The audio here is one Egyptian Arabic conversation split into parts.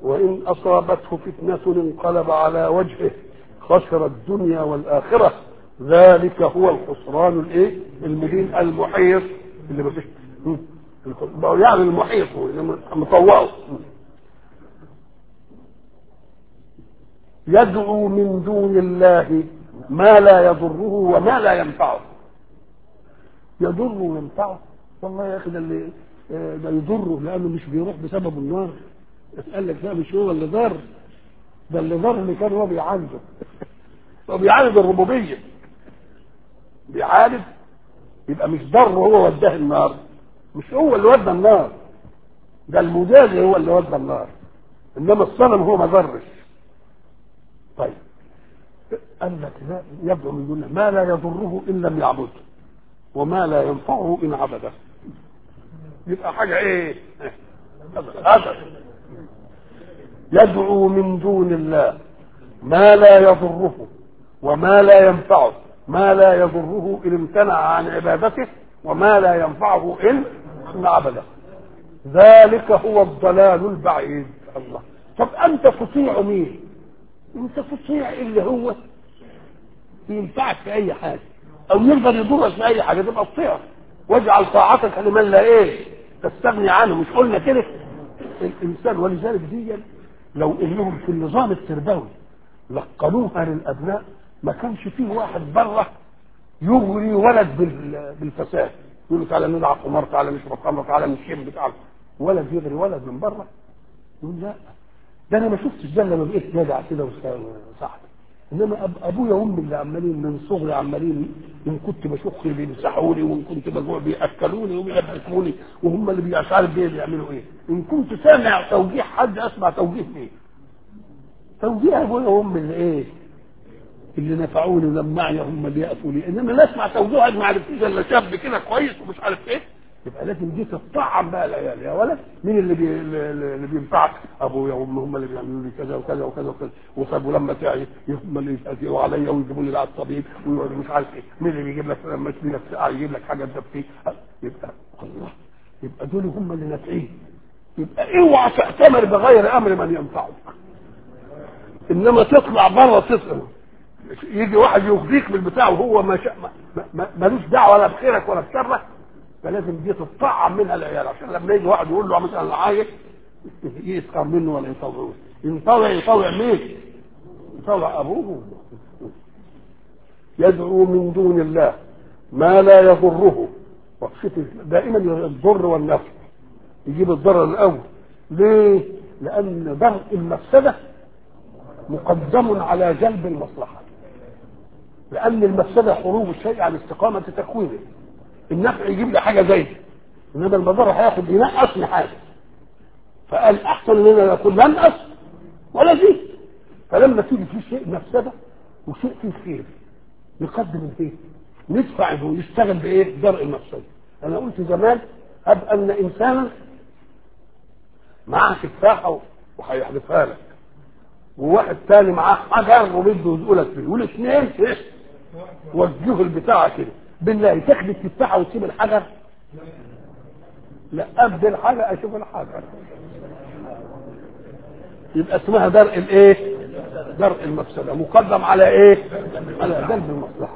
وإن أصابته فتنة انقلب على وجهه خسر الدنيا والآخرة ذلك هو الخسران الايه المبين المحيط اللي مفيش يعني المحيط هو مطوعه يدعو من دون الله ما لا يضره وما لا ينفعه يضره وينفعه والله يا اخي ده اللي ده يضره لانه مش بيروح بسبب النار قال لك لا مش هو اللي ضر ده اللي ضر اللي كان هو بيعالجه هو بيعالج الربوبيه بيعالج يبقى مش ضر هو وداه النار مش هو اللي ودى النار ده المجازي هو اللي ودى النار انما الصنم هو ما ضرش طيب قال لك لا يدعو من دونه ما لا يضره ان لم يعبده وما لا ينفعه ان عبده يبقى حاجه ايه هذا يدعو من دون الله ما لا يضره وما لا ينفعه ما لا يضره ان امتنع عن عبادته وما لا ينفعه ان ان عبده ذلك هو الضلال البعيد الله طب انت تطيع مين انت تطيع اللي هو ينفعك في اي حاجه او يقدر يضرك في اي حاجه تبقى تطيعه واجعل طاعتك لمن لا ايه تستغني عنه مش قلنا كده الانسان ولذلك دي لو انهم في النظام التربوي لقنوها للابناء ما كانش فيه واحد بره يغري ولد بالفساد يقول له تعالى نلعب قمار تعالى نشرب خمر تعالى نشم تعالى ولد يغري ولد من بره يقول لا ده انا ما شفتش ده لما بقيت جدع كده وصاحبي انما أب ابويا وامي اللي عمالين من صغري عمالين ان كنت بشخ بيمسحوني وان كنت بجوع بياكلوني وبيلبسوني وهم اللي مش عارف بيه بيعملوا ايه ان كنت سامع توجيه حد اسمع توجيه مين توجيه ابويا وامي اللي ايه اللي نفعوني ولمعني هم اللي يقفوا لي انما لا اسمع توجيه واحد ما عرفتش الا شاب كده كويس ومش عارف ايه يبقى لازم دي تطعم بقى العيال يا ولد مين اللي بي اللي بينفعك ابويا وامي هم اللي بيعملوا لي كذا وكذا وكذا وكذا وطب ولما تعي هم اللي يسالوا عليا ويجيبوا لي على الطبيب ويقعدوا مش عارف ايه مين اللي بيجيب لك لما تجي لك ساعه يجيب لك حاجه تدفي يبقى الله يبقى دول هم اللي نافعين يبقى اوعى تعتمر بغير امر من ينفعك انما تطلع بره تسال يجي واحد يغذيك بالبتاع وهو ما شاء ملوش دعوه ولا بخيرك ولا بشرك فلازم دي تطعم منها العيال عشان لما يجي واحد يقول له مثلا عايز يسخر منه ولا يطوعه يطوع يطوع مين؟ يطوع ابوه يدعو من دون الله ما لا يضره دائما الضر والنفع يجيب الضرر الاول ليه؟ لان درء المفسده مقدم على جلب المصلحه لان المفسده خروج الشيء عن استقامه تكوينه النفع يجيب لي حاجه زي انما المضر هياخد ينقصني حاجه فقال احسن ان انا اكون ننقص ولا زيد فلما تيجي في شيء مفسده وشيء فيه خير نقدم الايه؟ ندفع يشتغل بايه؟ درء المفسده انا قلت زمان هب ان انسانا معاه تفاحه وهيحذفها لك وواحد تاني معاه حجر وبده يزقلك فيه والاثنين ايه؟ وجهوا البتاع كده بالله تاخد التفاحه وتسيب الحجر لا ابدي الحجر اشوف الحجر يبقى اسمها درء الايه درء المفسده مقدم على ايه على جلب المصلحه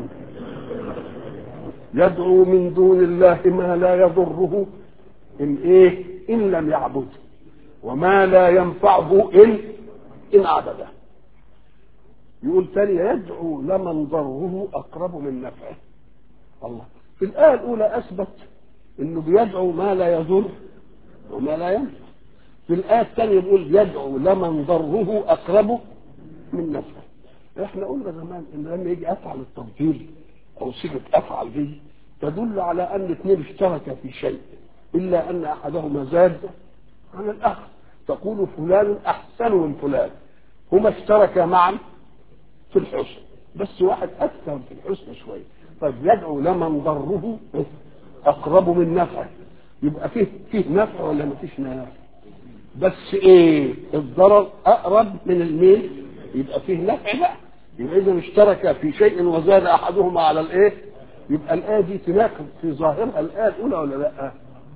يدعو من دون الله ما لا يضره ان ايه ان لم يعبد وما لا ينفعه ان ان عبده يقول تاني يدعو لمن ضره اقرب من نفعه الله في الآية الأولى أثبت إنه بيدعو ما لا يضر وما لا ينفع في الآية الثانية بيقول يدعو لمن ضره أقرب من نفعه احنا قلنا زمان ان لما يجي افعل التفضيل او صيغه افعل دي تدل على ان اثنين اشتركا في شيء الا ان احدهما زاد عن الاخر تقول فلان احسن من فلان هما اشتركا معا في الحسن بس واحد اكثر في الحسن شويه طيب يدعو لمن ضره اقرب من نفعه يبقى فيه فيه نفع ولا ما فيش نفع بس ايه الضرر اقرب من الميل يبقى فيه نفع بقى يبقى اذا اشترك في شيء وزاد احدهما على الايه يبقى الايه دي تناقض في ظاهرها الايه الاولى ولا لا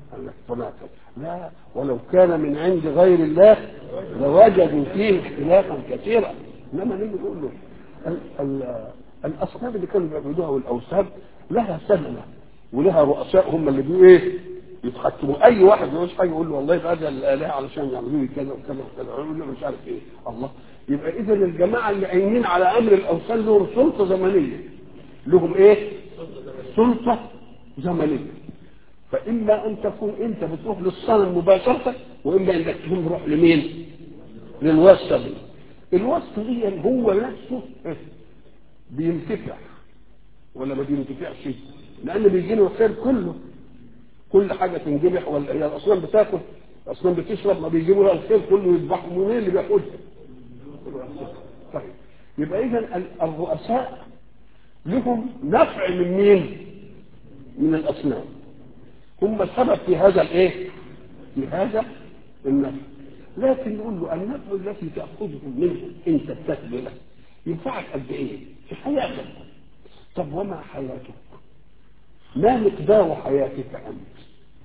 قال لك تناقض لا ولو كان من عند غير الله لوجدوا فيه اختلافا كثيرا انما نيجي نقول له ال- ال- الاصنام اللي كانوا بيعبدوها والاوثان لها سنه ولها رؤساء هم اللي بيقولوا ايه يتحكموا اي واحد يقول حاجه يقول له والله يبقى ده الالهه علشان يعملوا لي كذا وكذا وكذا يقول له مش عارف ايه الله يبقى اذا الجماعه اللي قايمين على امر الاوثان لهم سلطه زمنيه لهم ايه سلطه زمنيه فاما ان تكون انت بتروح للصنم مباشره واما انك تكون تروح لمين للواسطه دي الواسطه دي هو نفسه بينتفع ولا ما بينتفعش لان بيجي له الخير كله كل حاجه تنجبح ولا هي الاصنام بتاكل الاصنام بتشرب ما بيجيبوا لها الخير كله يذبحوا منين اللي بياخدها طيب يبقى اذا ال- الرؤساء لهم نفع من مين من الاصنام هم السبب في هذا الايه في هذا النفع لكن نقول له النفع التي تاخذه منه انت بتكبره ينفعك قد ايه في حياتك طب وما حياتك ما مقدار حياتك انت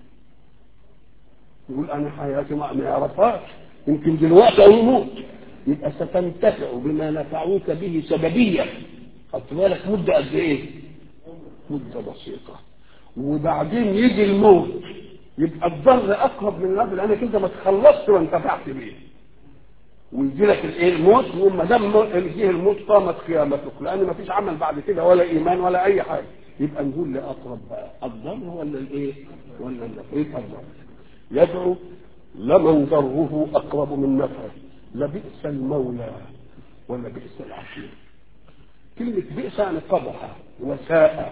يقول انا حياتي ما ما يعرفهاش يمكن دلوقتي او يموت يبقى ستنتفع بما نفعوك به سببيا خدت بالك مده قد ايه مده بسيطه وبعدين يجي الموت يبقى الضر اقرب من النفع لانك انت ما تخلصت وانتفعت بيه ويجي لك الايه الموت وما دام جه الموت قامت قيامتك لان ما فيش عمل بعد كده ولا ايمان ولا اي حاجه يبقى نقول لاقرب بقى الضر ولا الايه ولا النفع يبقى الضر يدعو لمن ضره اقرب من نفعه لبئس المولى ولا بئس العشير كلمة بئس يعني قبح وساء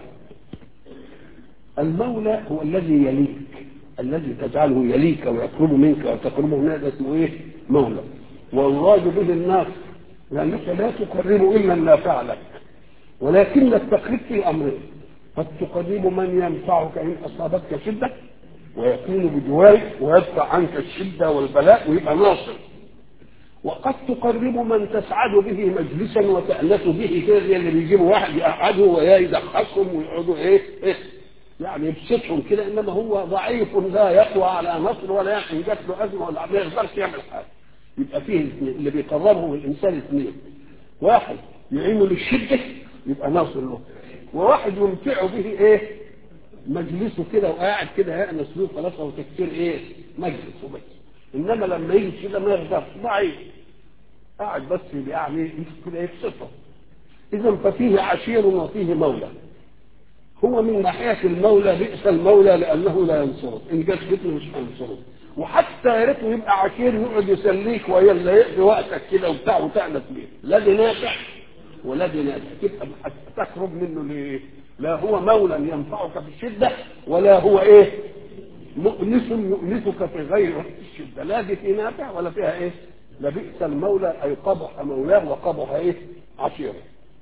المولى هو الذي يليك الذي تجعله يليك ويطلب منك وتقربه من هذا اسمه ايه؟ مولى والراد به الناس لانك لا تقرب الا النافع لك ولكن التقريب في امرين قد تقرب من ينفعك ان اصابتك شده ويكون بجوارك ويدفع عنك الشده والبلاء ويبقى ناصر وقد تقرب من تسعد به مجلسا وتأنس به كده زي اللي بيجيبوا واحد يقعدوا ويدخسهم ويقعدوا ايه, إيه يعني يبسطهم كده انما هو ضعيف لا يقوى على نصر ولا ان جات له ازمه ولا ما يقدرش يعمل حاجه يبقى فيه الاثنين اللي بيقربه الانسان اثنين واحد يعينه للشده يبقى ناصر له وواحد يمتع به ايه مجلسه كده وقاعد كده يأنس له خلاص او تكسير ايه مجلس وبس انما لما يجي كده ما يقدرش ضعيف قاعد بس يعني كده يبسطه اذا ففيه عشير وفيه مولى هو من ناحيه المولى بئس المولى لانه لا ينصره ان جت فتنه مش هينصره وحتى يا ريته يبقى عشير يقعد يسليك ويلا يقضي وقتك كده وبتاع وتأنس بيه لا دي نافع ولا دي نافع تبقى تقرب منه ليه؟ لا هو مولى ينفعك في الشده ولا هو ايه؟ مؤنس يؤنسك في غير وقت الشده لا دي في نافع ولا فيها ايه؟ لبئس المولى اي قبح مولاه وقبح ايه؟ عشيره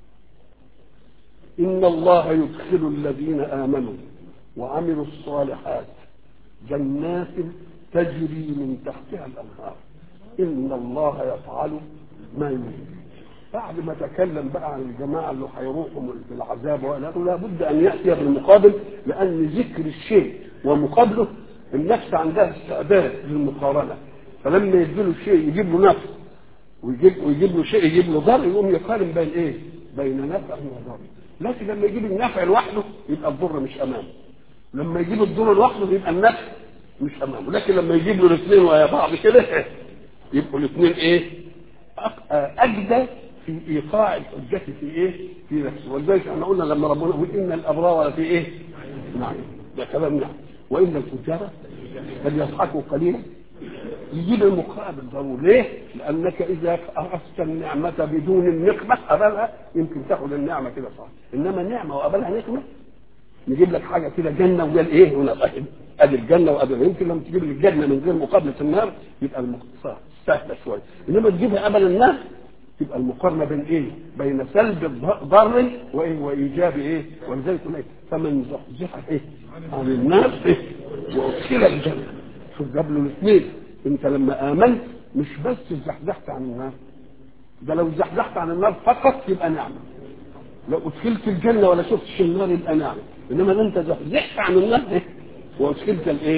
إن الله يدخل الذين آمنوا وعملوا الصالحات جنات تجري من تحتها الأنهار إن الله يفعل ما يريد بعد ما تكلم بقى عن الجماعة اللي هيروحوا في العذاب ولا لابد أن يأتي بالمقابل لأن ذكر الشيء ومقابله النفس عندها استعداد للمقارنة فلما يديله شيء يجيب له نفس ويجيب ويجيب له شيء يجيب له ضر يقوم يقارن بين ايه؟ بين نفع وضر لكن لما يجيب النفع لوحده يبقى الضر مش امامه لما يجيب الضر لوحده يبقى النفع مش امامه لكن لما يجيب له الاثنين ويا بعض كده يبقوا الاثنين ايه اجدى في ايقاع الحجه في ايه في نفسه ولذلك احنا قلنا لما ربنا يقول ان الابرار في ايه نعم ده كلام نعم وان الفجار فليضحكوا قليلا يجيب المقابل ضروري ليه؟ لأنك إذا أخذت النعمة بدون النقمة قبلها يمكن تاخد النعمة كده صح إنما نعمة وقبلها نقمة نجيب لك حاجة كده جنة وقال إيه هنا طيب أدي الجنة وقبلها يمكن لما تجيب لي الجنة من غير مقابلة النار يبقى المقصة سهلة شوية إنما تجيبها قبل النار تبقى المقارنة بين إيه؟ بين سلب ضر وإيه وإيجاب إيه؟ ولذلك إيه؟ فمن زحزح إيه؟ عن النار إيه؟ وأدخل الجنة شوف جاب له الاثنين انت لما امنت مش بس زحزحت عن النار ده لو زحزحت عن النار فقط يبقى نعمه لو ادخلت الجنه ولا شفتش النار يبقى نعمه انما انت زحزحت عن النار ايه وادخلت الايه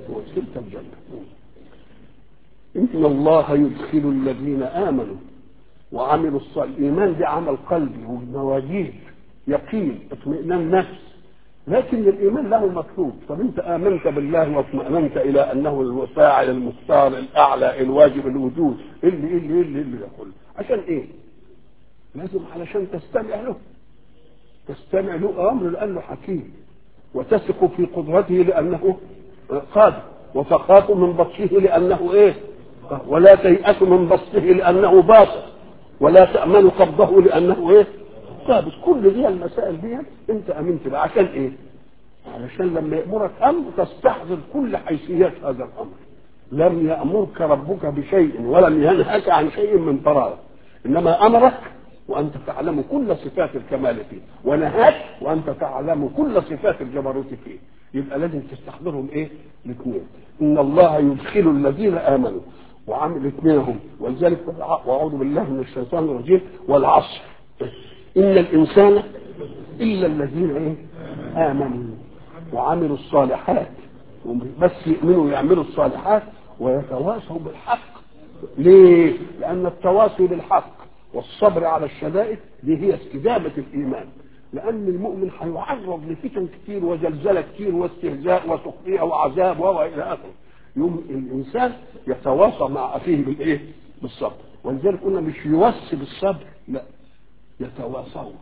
وادخلت الجنة إن الله يدخل الذين آمنوا وعملوا الصالحات الإيمان ده عمل قلبي ومواجيد يقين اطمئنان نفس لكن الإيمان له مطلوب طب أنت آمنت بالله واطمأننت إلى أنه الفاعل المختار الأعلى الواجب الوجود اللي اللي اللي اللي يقول عشان إيه؟ لازم علشان تستمع له تستمع له أمر لأنه حكيم وتثق في قدرته لأنه قادر وتخاف من بطشه لأنه إيه؟ ولا تيأس من بسطه لأنه باطل ولا تأمن قبضه لأنه إيه؟ ثابت كل دي المسائل دي أنت أمنت بها عشان إيه؟ علشان لما يأمرك أمر تستحضر كل حيثيات هذا الأمر لم يأمرك ربك بشيء ولم ينهك عن شيء من فراغ إنما أمرك وأنت تعلم كل صفات الكمال فيه ونهاك وأنت تعلم كل صفات الجبروت فيه يبقى لازم تستحضرهم إيه؟ الاثنين إن الله يدخل الذين آمنوا وعمل اثنينهم ولذلك واعوذ بالله من الشيطان الرجيم والعصر ان الانسان الا الذين ايه امنوا وعملوا الصالحات بس يؤمنوا ويعملوا الصالحات ويتواصوا بالحق ليه؟ لان التواصي بالحق والصبر على الشدائد دي هي استدامه الايمان لان المؤمن هيعرض لفتن كتير وزلزله كتير واستهزاء وسخريه وعذاب والى اخره يوم الانسان يتواصى مع اخيه بالايه؟ بالصبر ولذلك قلنا مش يوصي بالصبر لا يتواصوا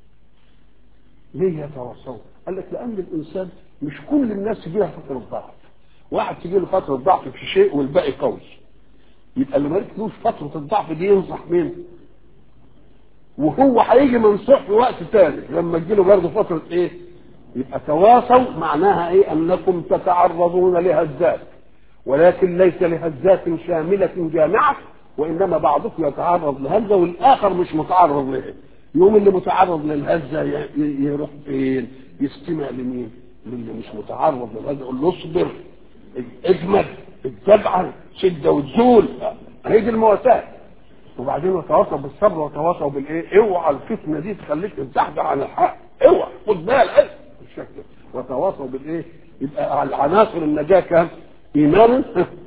ليه يتواصوا؟ قال لك لان الانسان مش كل الناس فيها فتره ضعف واحد تجي له فتره ضعف في شيء والباقي قوي يبقى اللي ما يجيلوش فتره الضعف دي ينصح مين؟ وهو هيجي منصوح في وقت ثاني لما تجيله برضه فتره ايه؟ يبقى تواصوا معناها ايه؟ انكم تتعرضون لهزات ولكن ليس لهزات شاملة جامعة وإنما بعضكم يتعرض لهزة والآخر مش متعرض لها يوم اللي متعرض للهزة يروح فين يستمع لمين للي مش متعرض للهزة يقول له اصبر اجمد اتبعا شدة وتزول هي دي المواساة وبعدين وتواصوا بالصبر وتواصوا بالايه اوعى الفتنه دي تخليك تزحزح عن الحق اوعى خد بالك بالشكل وتواصوا بالايه يبقى العناصر النجاه كام ايمان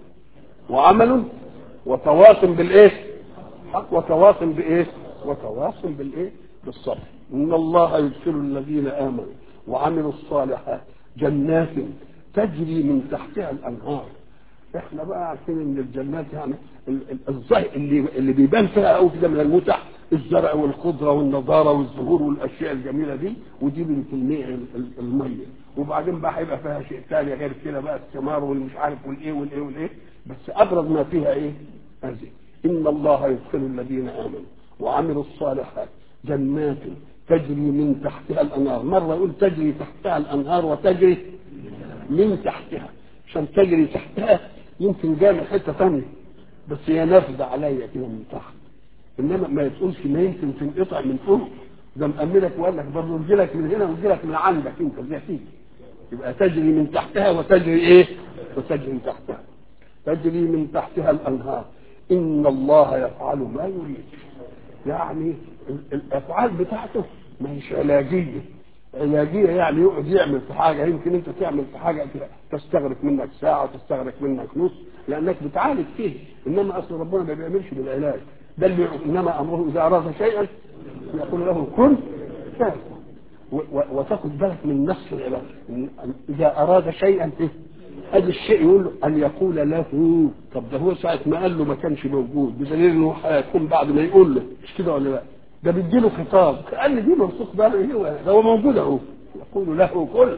وعمل وتواصل بالايه حق وتواصل بايه وتواصل بالايه بالصبر ان الله يدخل الذين امنوا وعملوا الصالحات جنات تجري من تحتها الانهار احنا بقى عارفين ان الجنات يعني الظاهر اللي اللي بيبان فيها قوي كده من المتع الزرع والخضره والنضاره والزهور والاشياء الجميله دي ودي من تلميع الميه وبعدين بقى هيبقى فيها شيء ثاني غير كده بقى الثمار والمش عارف والايه والايه والايه بس ابرز ما فيها ايه؟ هذه ان الله يدخل الذين امنوا وعملوا الصالحات جنات تجري من تحتها الانهار مره يقول تجري تحتها الانهار وتجري من تحتها عشان تجري تحتها يمكن جايه من حته ثانيه بس هي نافذه عليا كده من تحت انما ما تقولش ما يمكن تنقطع من فوق ده مأملك وقال لك برضه يجي لك من هنا ويجي لك من عندك انت زي تيجي يبقى تجري من تحتها وتجري ايه؟ وتجري من تحتها تجري من تحتها الانهار ان الله يفعل ما يريد يعني الافعال بتاعته ما هيش علاجيه علاجيه يعني يقعد يعمل في حاجه يمكن انت تعمل في حاجه تستغرق منك ساعه تستغرق منك نص لانك بتعالج فيه انما اصل ربنا ما بيعملش بالعلاج ده اللي انما امره اذا اراد شيئا يقول له كن فيكون وتاخد بالك من نص العباد اذا اراد شيئا هذا الشيء يقول له ان يقول له طب ده هو ساعه ما قال له ما كانش موجود بدليل انه هيكون بعد ما يقول له مش كده ولا لا ده بيديله خطاب كان دي منسوخ بقى ده هو موجود اهو يقول له كل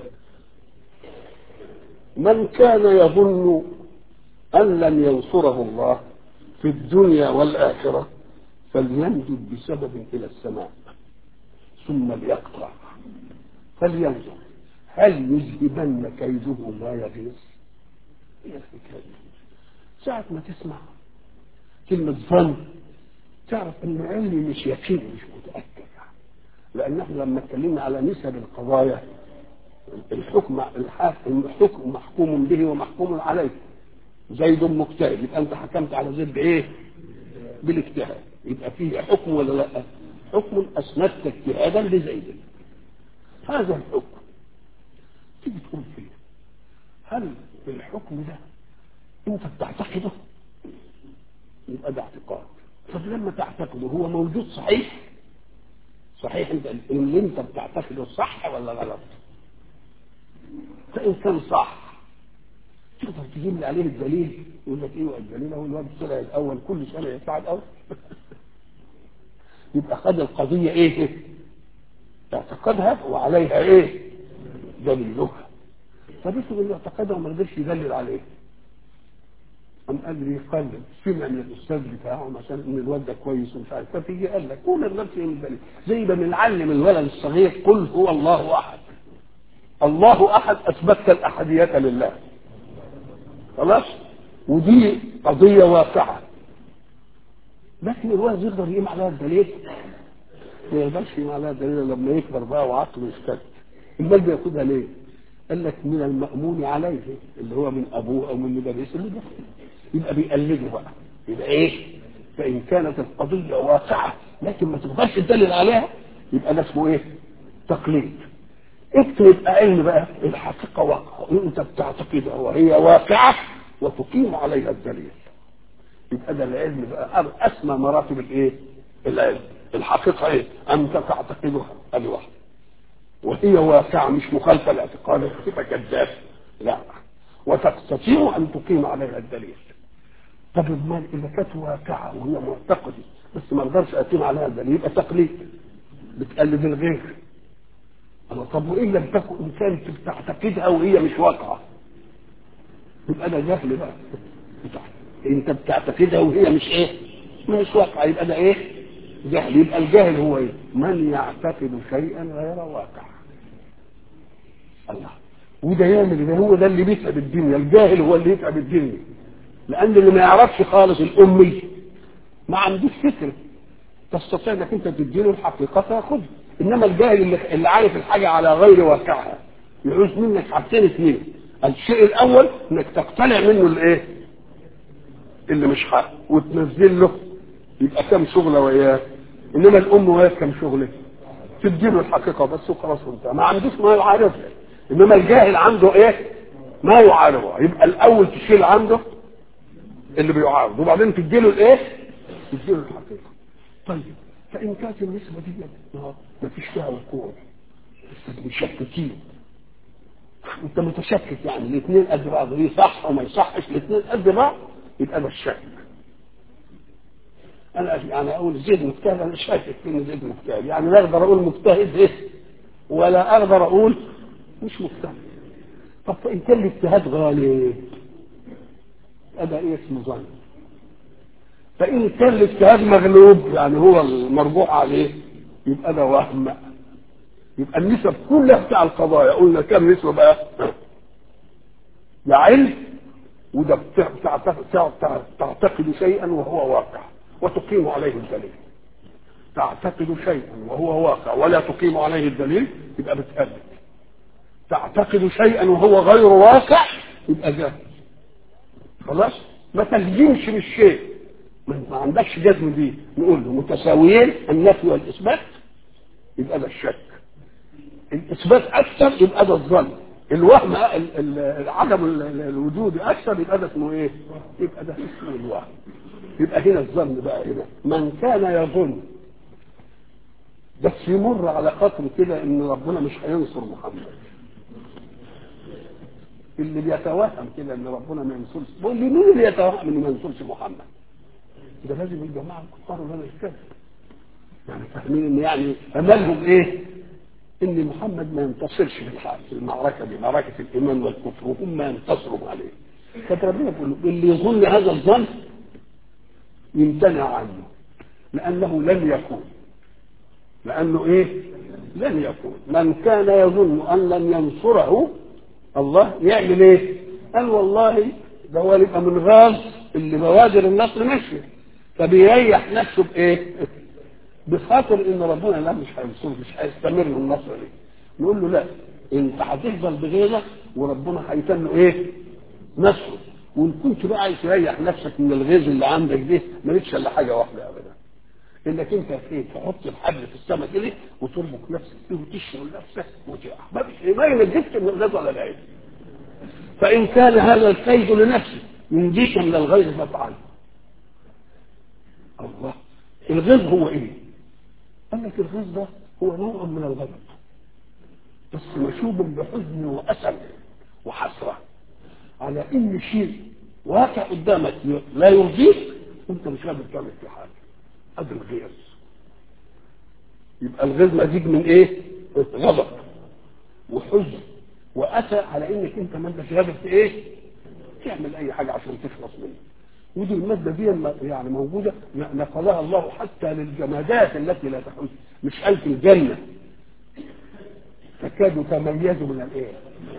من كان يظن ان لن ينصره الله في الدنيا والاخره فليمدد بسبب الى السماء ثم ليقطع فلينظر هل يذهبن كيده ما يغيظ هي الحكايه ساعة ما تسمع كلمة ظن تعرف ان علمي مش يقين مش متأكد لان احنا لما اتكلمنا على نسب القضايا الحكم الحاكم الحكم محكوم به ومحكوم عليه زيد مجتهد يبقى انت حكمت على زيد بايه؟ بالاجتهاد يبقى فيه حكم ولا لا؟ حكم اسندت اجتهادا لزيد هذا الحكم تيجي تقول فيه هل الحكم ده انت بتعتقده يبقى ده اعتقاد طب لما تعتقده هو موجود صحيح صحيح انت اللي انت بتعتقده صح ولا غلط فان كان صح تقدر تجيب لي عليه الدليل يقول لك ايه الدليل هو الواد طلع الاول كل سنه يطلع الاول يبقى خد القضيه ايه اعتقدها وعليها ايه دليلها فبيسوا اللي اعتقدها وما قدرش يدلل عليه قام قال لي يقلل سمع من الاستاذ بتاعهم عشان ان الواد ده كويس ومش عارف فتيجي قال لك قول لنفسي من الدليل زي ما بنعلم الولد الصغير قل هو الله احد الله احد اثبتت الاحديه لله خلاص ودي قضيه واقعه لكن الولد يقدر يقيم عليها الدليل ما يقدرش يقيم عليها الدليل لما يكبر بقى وعقله يشتد المال بياخدها ليه؟ قال لك من المأمون عليه اللي هو من ابوه او من مدرسه اللي ده يبقى بيقلده بقى يبقى ايه؟ فان كانت القضيه واقعه لكن ما تقدرش تدلل عليها يبقى ده اسمه ايه؟ تقليد اكتب يبقى علم بقى الحقيقه واقعه انت بتعتقدها وهي واقعه وتقيم عليها الدليل يبقى ده العلم بقى اسمى مراتب الايه؟ العلم الحقيقه ايه؟ انت تعتقدها ادي واحده وهي واقعه مش مخالفه لاعتقادك تبقى كذاب لا وتستطيع ان تقيم عليها الدليل طب المال اذا كانت واقعه وهي معتقده بس ما اقدرش اقيم عليها الدليل يبقى تقليد بتقلد الغير أنا طب وإن لم تكن إنسان تعتقدها وهي مش واقعة يبقى ده جهل بقى أنت بتعتقدها وهي مش إيه؟ مش واقعة يبقى ده إيه؟ جهل يبقى الجاهل هو إيه؟ من يعتقد شيئا غير واقع الله وده يعمل ده هو ده اللي بيتعب الدنيا الجاهل هو اللي يتعب الدنيا لأن اللي ما يعرفش خالص الأمي ما عندوش فكرة تستطيع انك انت تديله الحقيقه فياخدها انما الجاهل اللي, اللي عارف الحاجه على غير واقعها يعوز منك حاجتين اثنين الشيء الاول انك تقتنع منه الايه اللي مش حق وتنزل له يبقى كم شغله وياه انما الام وياه كم شغله تديله الحقيقه بس وخلاص وانت ما عندوش ما يعارضها انما الجاهل عنده ايه ما يعارضها يبقى الاول تشيل عنده اللي بيعارض وبعدين تديله الايه تديله الحقيقه طيب فإن كانت النسبة دي ما فيش فيها وقوع بس مشككين انت متشكك يعني الاثنين قد بعض دي صح وما يصحش الاثنين قد بعض يبقى ده الشك انا يعني اقول زيد مجتهد انا شاكك في ان زيد مجتهد يعني لا اقدر اقول مجتهد ايه ولا اقدر اقول مش مجتهد طب فان كان الاجتهاد غالي هذا ايه اسمه ظن فإن كان الاجتهاد مغلوب يعني هو المرجوح عليه يبقى ده وهم يبقى النسب كلها بتاع القضايا قلنا كم نسبة بقى؟ علم وده تعتقد شيئا وهو واقع وتقيم عليه الدليل تعتقد شيئا وهو واقع ولا تقيم عليه الدليل يبقى بتألف تعتقد شيئا وهو غير واقع يبقى جاهل خلاص ما تلزمش بالشيء ما عندكش جزم دي نقول له متساويين النفي والاثبات يبقى ده الشك الاثبات اكثر يبقى ده الظن الوهم عدم الوجود اكثر يبقى ده اسمه ايه؟ يبقى ده اسمه الوهم يبقى هنا الظن بقى هنا من كان يظن بس يمر على خاطر كده ان ربنا مش هينصر محمد اللي بيتوهم كده ان ربنا ما ينصرش بقول لي مين اللي يتوهم انه ما ينصرش محمد؟ ده لازم الجماعه الكفار ولا الكافر يعني فاهمين ان يعني املهم ايه؟ ان محمد ما ينتصرش في الحال في المعركه دي معركه الايمان والكفر وهم ينتصروا عليه فربنا بيقول اللي يظن هذا الظن يمتنع عنه لانه لن يكون لانه ايه؟ لن يكون من كان يظن ان لن ينصره الله يعمل ايه؟ قال والله ده هو يبقى من غاز اللي بوادر النصر ماشيه فبيريح نفسه بايه؟ بخاطر ان ربنا لا مش هينصره مش هيستمر النصر دي نقول له لا انت هتفضل بغيرك وربنا هيتم ايه؟ نصره وان كنت بقى عايز تريح نفسك من الغيظ اللي عندك دي مالكش الا حاجه واحده ابدا انك انت ايه تحط الحبل في السماء كده وتربك نفسك فيه وتشغل نفسك وتقع ما ما ينجدش من الغيظ ولا العين فإن كان هذا الكيد لنفسه ينجيك من الغيظ فافعل الله الغيظ هو ايه؟ قال لك الغيظ ده هو نوع من الغضب بس مشوب بحزن وأسى وحسرة على إن شيء واقع قدامك لا يرضيك وأنت مش قادر تعمل فيه حاجة هذا الغيظ يبقى الغيظ مزيج من إيه؟ غضب وحزن وأسى على إنك أنت ما أنتش قادر في إيه؟ تعمل أي حاجة عشان تخلص منه ودي المادة دي يعني موجودة نقلها الله حتى للجمادات التي لا تحس مش قال في الجنة تكاد تميز من الايه؟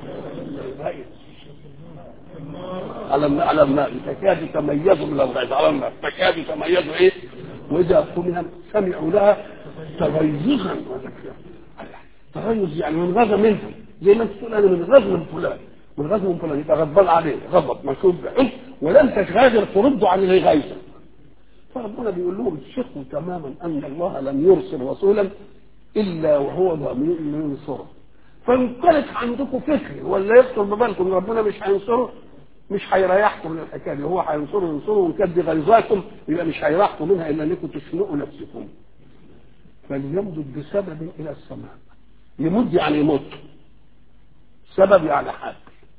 على الم... على الماء تكاد تميز من الغيظ على الماء تكاد تميز ايه؟ واذا قمنا سمعوا لها تغيظا تغيظ يعني من غزة منهم زي ما انت تقول انا من غزة من فلان من غزة من فلان يبقى غضبان عليه غضب مشهور بحزن ولم تغادر ترد عن الغيظة فربنا بيقول لهم ثقوا تماما ان الله لم يرسل رسولا الا وهو ضمير ينصره فان كانت عندكم فكر ولا يخطر ببالكم ربنا مش هينصره مش هيريحكم من الحكايه دي هو هينصره ينصره وان كانت دي غيظاكم يبقى مش هيريحكم منها الا انكم تشنقوا نفسكم فليمدد بسبب الى السماء يمد يعني يمد سبب يعني حبل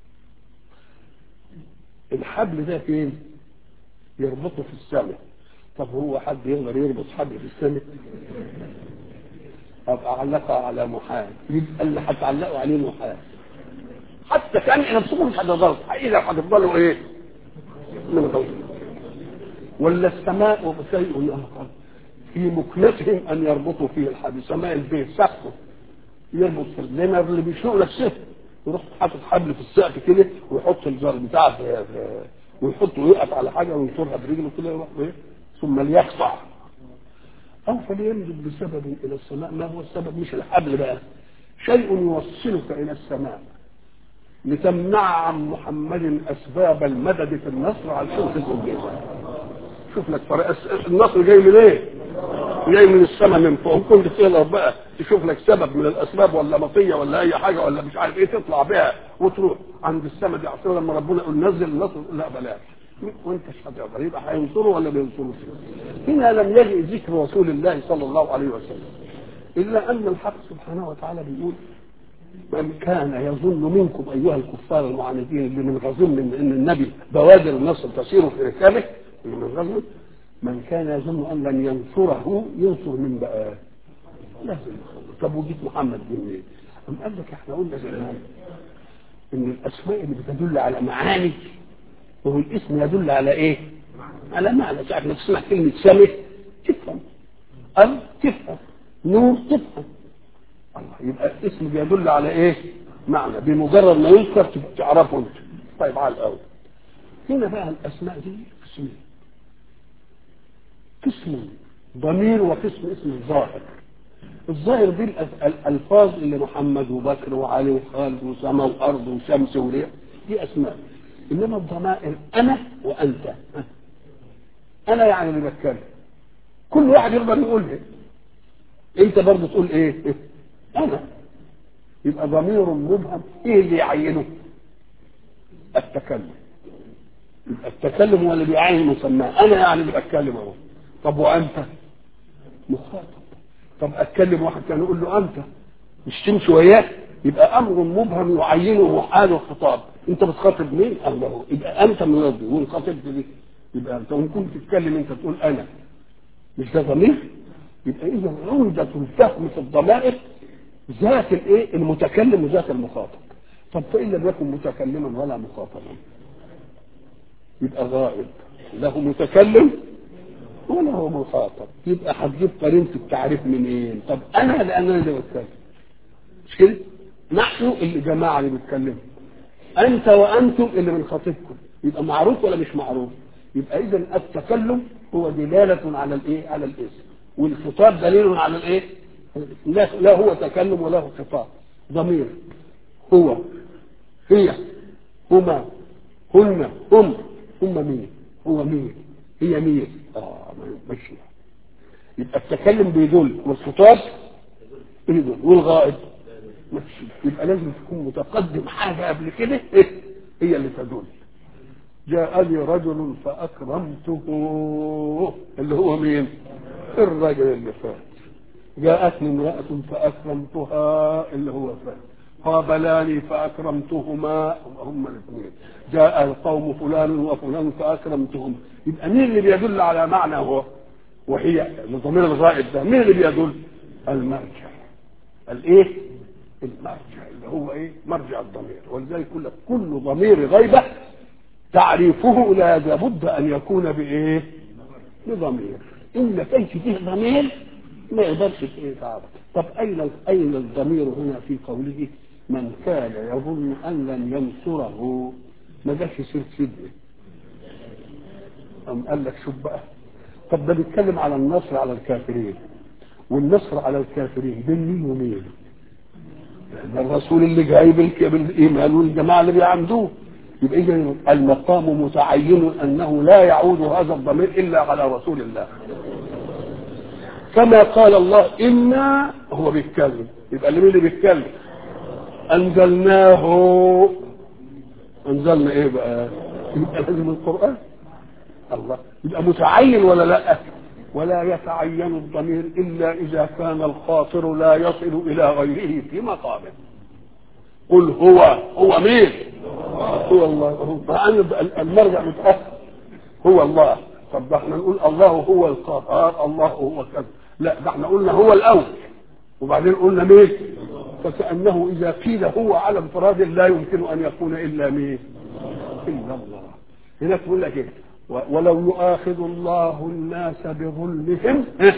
الحبل ده فين يربطه في السماء طب هو حد يقدر يربط حبل في السماء ابقى اعلقها على محال يبقى اللي هتعلقوا عليه محال حتى كان نفسكم مش هتفضلوا اذا هتفضلوا ايه من غير ولا السماء شيء اخر في مكنتهم ان يربطوا فيه الحبل سماء البيت سقفه يربط في زي ما اللي بيشوق لك سقف يروح حاطط حبل في السقف كده ويحط الجار بتاعه في ويحطه ويقف على حاجه وينصرها برجله كده يروح ايه ثم ليقطع او فليمدد بسبب الى السماء ما هو السبب مش الحبل بقى شيء يوصلك الى السماء لتمنع عن محمد اسباب المدد في النصر علشان تدخل بيها شوف لك طريقه النصر جاي من ايه؟ جاي من السماء من فوق كنت تقدر بقى تشوف لك سبب من الاسباب ولا مطيه ولا اي حاجه ولا مش عارف ايه تطلع بها وتروح عند السماء دي عشان لما ربنا يقول نزل النصر لا بلاش وانت مش هتقدر يبقى هينصره ولا ما ينصروش هنا لم يجئ ذكر رسول الله صلى الله عليه وسلم الا ان الحق سبحانه وتعالى بيقول من كان يظن منكم ايها الكفار المعاندين اللي من غزون من ان النبي بوادر النصر تسير في ركابه اللي من غزون من كان يظن ان لن ينصره ينصر من بقى لازم طب وجيت محمد بن ايه؟ أم قال لك احنا قلنا زمان ان الاسماء اللي بتدل على معاني وهو الاسم يدل على ايه؟ على معنى ساعة ما تسمع كلمة سمه تفهم أم تفهم نور تفهم الله يبقى الاسم بيدل على ايه؟ معنى بمجرد ما يذكر تعرفه انت طيب على الاول هنا بقى الاسماء دي قسمين قسم ضمير وقسم اسم الظاهر الظاهر دي الالفاظ اللي محمد وبكر وعلي وخالد وسما وارض وشمس وريح دي اسماء انما الضمائر انا وانت انا يعني اللي بتكلم كل واحد يقدر يقولها انت برضه تقول ايه انا يبقى ضمير مبهم ايه اللي يعينه التكلم يبقى التكلم هو اللي بيعين مسماه انا يعني اللي بتكلم اهو طب وانت مخاطب طب اتكلم واحد كان يقول له انت مش تمشي وياه يبقى امر مبهم يعينه حال الخطاب انت بتخاطب مين الله يبقى انت من ربي وان خاطبت دي يبقى انت وان كنت تتكلم انت تقول انا مش ده ضمير يبقى اذا عمدة الفهم في الضمائر ذات الايه المتكلم وذات المخاطب طب فان لم يكن متكلما ولا مخاطبا يبقى غائب له متكلم ولا هو مخاطب يبقى هتجيب قرينة التعريف منين طب انا لان انا اللي بتكلم مش كده نحن اللي جماعة اللي بيتكلموا انت وانتم اللي بنخاطبكم يبقى معروف ولا مش معروف يبقى اذا التكلم هو دلالة على الايه على الاسم والخطاب دليل على الايه لا, لا هو تكلم ولا هو خطاب ضمير هو هي هما هن هم هم مين هو مين هي مين اه ماشي يبقى التكلم بيدل والخطاب بيدل والغائب ماشي يبقى لازم تكون متقدم حاجه قبل كده إيه؟ هي اللي تدل جاءني رجل فأكرمته اللي هو مين الرجل اللي فات جاءتني امرأة فأكرمتها اللي هو فات قابلاني فأكرمتهما هم الاثنين جاء القوم فلان وفلان فأكرمتهم يبقى مين اللي بيدل على معنى هو وهي الضمير الغائب ده مين اللي بيدل المرجع الايه المرجع اللي هو ايه مرجع الضمير ولذلك يقول لك كل ضمير غيبه تعريفه لا لابد ان يكون بايه بضمير ان ما كانش فيه ضمير ما يقدرش ايه تعرف طب اين اين الضمير هنا في قوله من كان يظن ان لن ينصره ما جاش سيره سيدنا أم قال لك شوف بقى طب ده بيتكلم على النصر على الكافرين والنصر على الكافرين بين مين ومين؟ ده الرسول اللي جاي بالك- بالايمان والجماعه اللي بيعمدوه يبقى اذا المقام متعين انه لا يعود هذا الضمير الا على رسول الله كما قال الله انا هو بيتكلم يبقى اللي مين اللي بيتكلم انزلناه انزلنا ايه بقى يبقى لازم القران الله يبقى متعين ولا لا ولا يتعين الضمير الا اذا كان الخاطر لا يصل الى غيره في مقامه قل هو هو مين هو الله هو فأنا المرجع متأخر هو الله طب ده احنا نقول الله هو القهار الله هو كذا لا ده احنا قلنا هو الاول وبعدين قلنا مين فكأنه إذا قيل هو على انفراد لا يمكن أن يكون إلا مين إلا الله هناك يقول لك إيه و- ولو يؤاخذ الله الناس بظلمهم إيه؟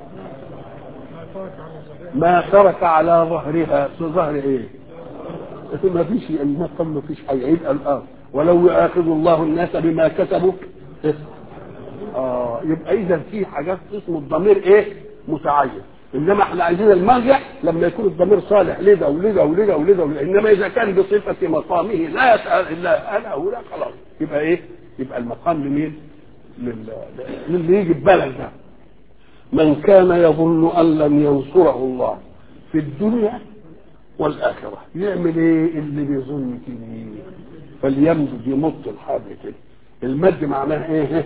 ما ترك على ظهرها في ظهر ايه ما فيش المقام ما فيش هيعيد الارض ولو يؤاخذ الله الناس بما كسبوا إيه؟ اه يبقى اذا في حاجات اسمه الضمير ايه متعين انما احنا عايزين المرجع لما يكون الضمير صالح لذا ولذا ولذا ولذا ولذا. انما اذا كان بصفه مقامه لا يسال الا انا او لا خلاص يبقى ايه يبقى المقام لمين لل- للي يجي في بالك ده من كان يظن ان لن ينصره الله في الدنيا والاخره يعمل ايه اللي بيظن كده فليمدد يمط الحبل كده المد معناه ايه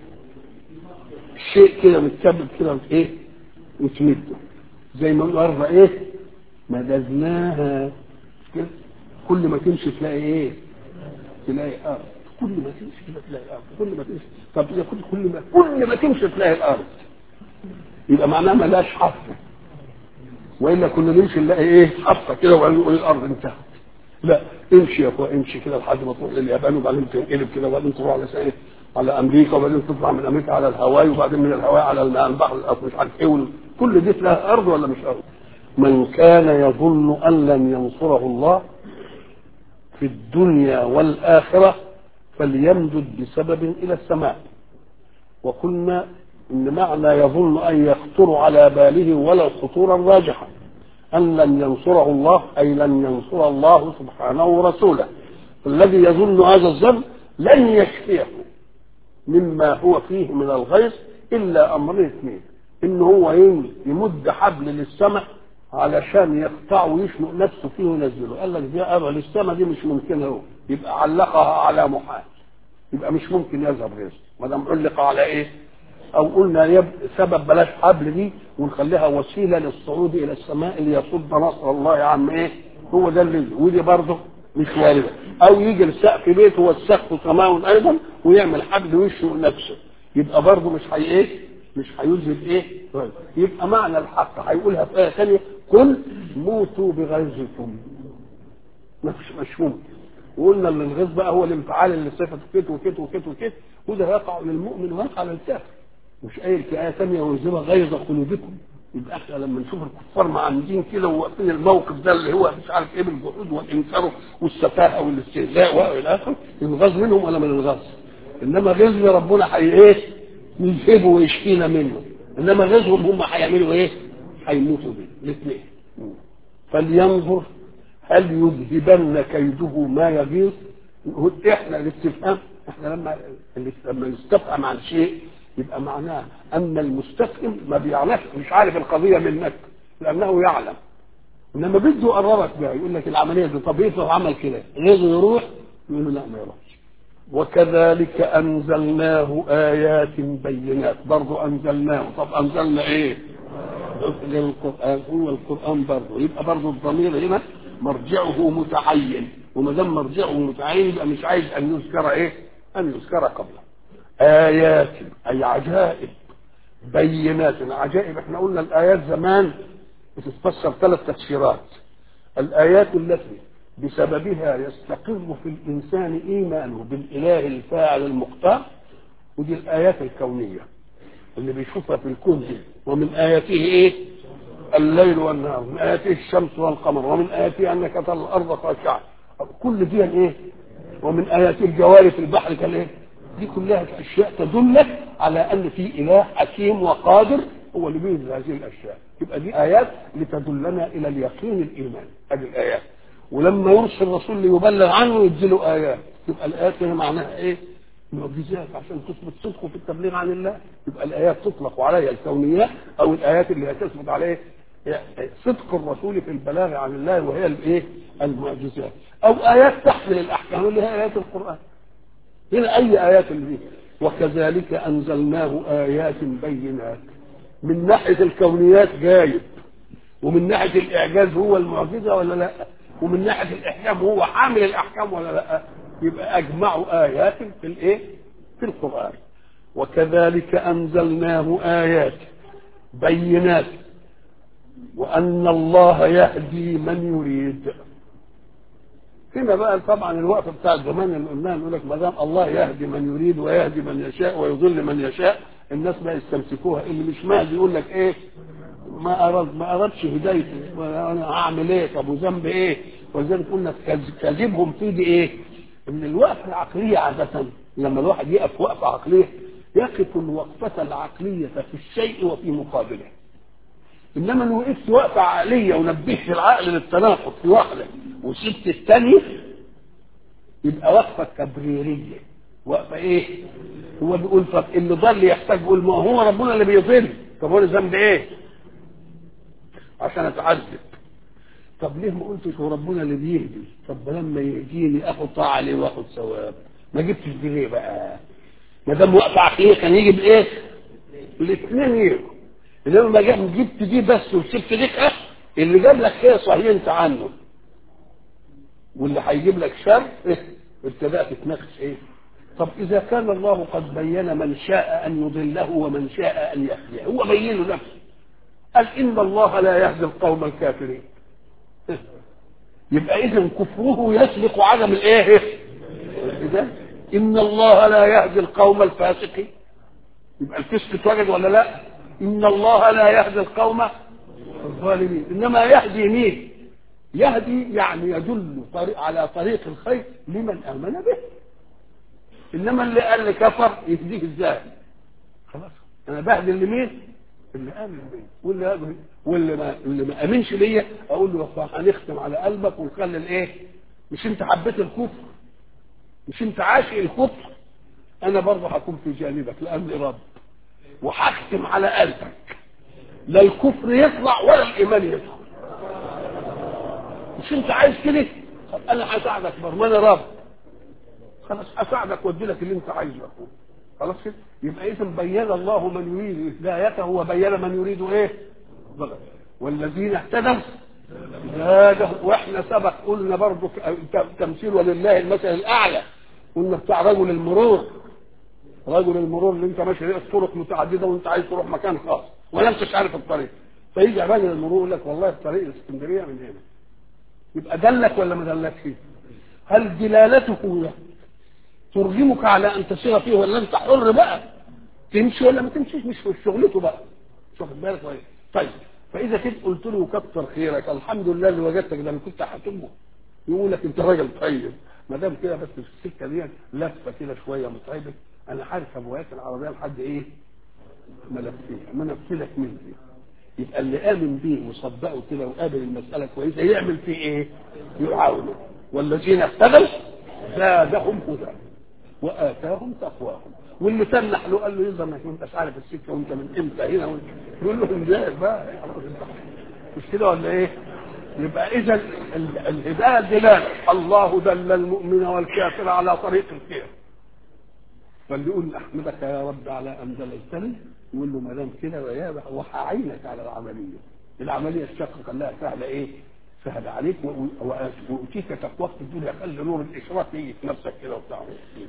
شيء كده متثبت كده ايه وتمده زي ما الارض ايه مددناها كده كل ما تمشي تلاقي ايه تلاقي ارض كل ما تمشي كده تلاقي ارض كل ما تمشي طب يا كل كل ما كل ما تمشي تلاقي الارض يبقى معناها ملاش حفه والا كنا نمشي نلاقي ايه حفه كده وبعدين نقول الارض انتهت لا امشي يا اخويا امشي كده لحد ما تروح لليابان وبعدين تنقلب كده وبعدين تروح على سنة على امريكا وبعدين تطلع من امريكا على الهواي وبعدين من الهواي على البحر الأرض مش عارف ايه وال- كل دي لها ارض ولا مش ارض من كان يظن ان لن ينصره الله في الدنيا والاخره فليمدد بسبب الى السماء وقلنا ان معنى يظن ان يخطر على باله ولو خطورا راجحا ان لن ينصره الله اي لن ينصر الله سبحانه ورسوله الذي يظن هذا الظن لن يشفيه مما هو فيه من الغيظ الا امرين اثنين ان هو ين- يمد حبل للسماء علشان يقطعه ويشنق نفسه فيه وينزله قال لك دي ابع للسماء دي مش ممكن هو يبقى علقها على محال يبقى مش ممكن يذهب رزق ما دام علق على ايه او قلنا يب... سبب بلاش حبل دي ونخليها وسيله للصعود الى السماء ليصد نصر الله عن ايه هو ده اللي ودي برضه مش وارده او يجي السقف بيته والسقف سماء ايضا ويعمل حبل ويشنق نفسه يبقى برضه مش هي ايه مش هيذهب ايه يبقى معنى الحق هيقولها في ايه ثانيه قل موتوا بغيظكم مش مش ممكن وقلنا ان الغيظ بقى هو الانفعال اللي صفته كت وكت وكت وكت وده يقع للمؤمن ويقع للكافر مش قايل في ايه ثانيه وينزل غيظ قلوبكم يبقى احنا لما نشوف الكفار معاندين كده وواقفين الموقف ده اللي هو مش عارف ايه بالجحود والانكار والسفاهه والاستهزاء والى اخره ينغاظ منهم ولا ما ينغاظ انما غيظ ربنا حي ايه يذهبه ويشفينا منه انما غيظهم هم هيعملوا ايه؟ هيموتوا بيه الاثنين فلينظر هل يذهبن كيده ما يغيظ نقول احنا الاستفهام احنا لما لما نستفهم عن شيء يبقى معناه ان المستفهم ما بيعرفش مش عارف القضيه منك لانه يعلم انما بده يقربك بقى يقول لك العمليه دي طب افرض عمل كده غيظه يروح يقولوا لا ما يروحش وكذلك انزلناه ايات بينات برضه انزلناه طب انزلنا ايه القران هو القران برضه يبقى برضه الضمير هنا مرجعه متعين وما دام مرجعه متعين يبقى مش عايز ان يذكر ايه ان يذكر قبله ايات اي عجائب بينات عجائب احنا قلنا الايات زمان بتتفسر ثلاث تفسيرات الايات التي بسببها يستقر في الانسان ايمانه بالاله الفاعل المختار ودي الايات الكونيه اللي بيشوفها في الكون دي ومن اياته ايه الليل والنهار من اياته الشمس والقمر ومن اياته انك ترى الارض خاشعه كل دي ايه ومن اياته الجواري في البحر كالايه دي كلها اشياء تدلك على ان في اله حكيم وقادر هو اللي بينزل هذه الاشياء يبقى دي ايات لتدلنا الى اليقين الايمان هذه الايات ولما يرسل الرسول ليبلغ عنه يديله ايات يبقى الايات هنا معناها ايه؟ معجزات عشان تثبت صدقه في التبليغ عن الله يبقى الايات تطلق عليها الكونيات او الايات اللي هتثبت عليه صدق الرسول في البلاغ عن الله وهي الايه؟ المعجزات او ايات تحمل الاحكام اللي هي ايات القران هنا اي ايات اللي دي وكذلك انزلناه ايات بينات من ناحيه الكونيات جايب ومن ناحيه الاعجاز هو المعجزه ولا لا ومن ناحيه الاحكام هو حامل الاحكام ولا لا يبقى اجمعوا ايات في الايه في القران وكذلك انزلناه ايات بينات وان الله يهدي من يريد هنا بقى طبعا الوقت بتاع زمان اللي قلناه نقول لك ما دام الله يهدي من يريد ويهدي من يشاء ويضل من يشاء الناس بقى يستمسكوها اللي مش مهدي يقول لك ايه ما اراد ما ارادش هدايته انا هعمل ايه طب وذنب ايه ولذلك قلنا كذبهم في دي ايه ان الوقفه العقليه عاده لما الواحد يقف وقفه عقليه يقف الوقفه العقليه في الشيء وفي مقابله انما ان وقفت وقفه عقليه ونبهت العقل للتناقض في واحده وسبت الثانيه يبقى وقفه تبريريه وقفه ايه؟ هو بيقول طب اللي ضل يحتاج يقول ما هو ربنا اللي بيضل طب هو الذنب ايه؟ عشان اتعذب طب ليه ما قلتش هو ربنا اللي بيهدي طب لما يهديني اخد طاعه عليه واخد ثواب ما جبتش دي ليه بقى ما دام وقفه عقليه كان يجي بايه؟ الاثنين يجوا انما ما جاب جبت دي بس وسبت دي اه اللي جاب لك خير صحيح انت عنه واللي هيجيب لك شر إيه؟ ابتدات تتناقش ايه طب اذا كان الله قد بين من شاء ان يضله ومن شاء ان يهديه هو بين له نفسه قال ان الله لا يهدي القوم الكافرين إيه؟ يبقى اذا كفره يسبق عدم الايه اذا ان الله لا يهدي القوم الفاسقين يبقى الفسق اتوجد ولا لا ان الله لا يهدي القوم الظالمين انما يهدي مين يهدي يعني يدل طريق على طريق الخير لمن امن به انما اللي قال لي كفر يهديه ازاي خلاص انا بهدي لمين اللي امن بي واللي واللي ما اللي ما امنش بيا اقول له هنختم على قلبك ونخلي الايه مش انت حبيت الكفر مش انت عاشق الكفر انا برضه هكون في جانبك لاني رب وهختم على قلبك لا الكفر يطلع ولا الايمان يطلع مش انت عايز كده طب انا هساعدك برضه ما انا رب خلاص اساعدك وادي لك اللي انت عايزه اخوه خلاص كده يبقى اذا بين الله من يريد هدايته وبين من يريد ايه ضلال والذين اهتدوا زادهم واحنا سبق قلنا برضه تمثيل ولله المثل الاعلى قلنا بتاع رجل المرور رجل المرور اللي انت ماشي لقيت طرق متعدده وانت عايز تروح مكان خاص ولا انتش عارف الطريق فيجي رجل المرور يقول لك والله الطريق الاسكندريه من هنا يبقى دلك ولا ما دلكش هل دلالته له ترغمك على ان تسير فيه ولا انت حر بقى تمشي ولا ما تمشيش مش في شغلته بقى مش واخد بالك ولا طيب فاذا كنت قلت له كتر خيرك الحمد لله اللي وجدتك ده انا كنت هتمه يقول لك انت راجل طيب ما دام كده بس في السكه دي لفه كده شويه متعبه انا عارف ابوات العربيه لحد ايه ما لفيها ما نفسلك من دي يبقى اللي امن بيه وصدقه كده وقابل المساله كويسه يعمل فيه ايه؟ يعاونه والذين اهتدوا زادهم هدى واتاهم تقواهم واللي تنح له قال له يظهر انك ما انتش عارف السكه وانت من امتى هنا وانت يقول له ازاي بقى مش كده ولا ايه؟ يبقى اذا ال- الهدايه دلاله الله دل المؤمن والكافر على طريق الخير فاللي يقول احمدك يا رب على ان دللتني يقول له ما دام كده ويا وهعينك على العمليه العمليه الشاقه خلاها سهله ايه؟ سهله عليك و- و- واوتيك تقواك في الدنيا خلي نور الاشراق يجي في نفسك كده وبتاع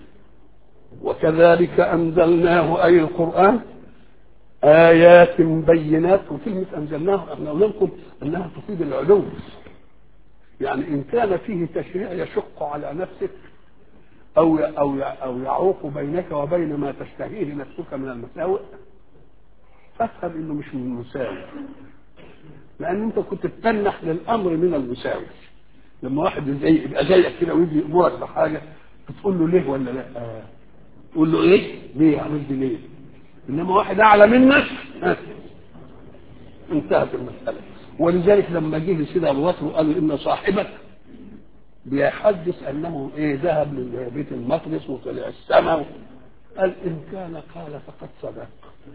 وكذلك انزلناه اي القران آيات بينات وكلمة أنزلناه احنا قلنا لكم أنها تفيد العلو يعني إن كان فيه تشريع يشق على نفسك أو أو أو يعوق بينك وبين ما تشتهيه نفسك من المساوئ فافهم إنه مش من المساوئ لأن أنت كنت تتنح للأمر من المساوئ لما واحد زي يبقى زيك كده ويجي يأمرك بحاجة بتقول له ليه ولا لا؟ آه. تقول له إيه؟ ليه عملت ليه؟ انما واحد اعلى منك ها، انتهت المساله ولذلك لما جه سيدنا ابو بكر وقال ان صاحبك بيحدث انه ايه ذهب لبيت المقدس وطلع السماء قال ان كان قال فقد صدق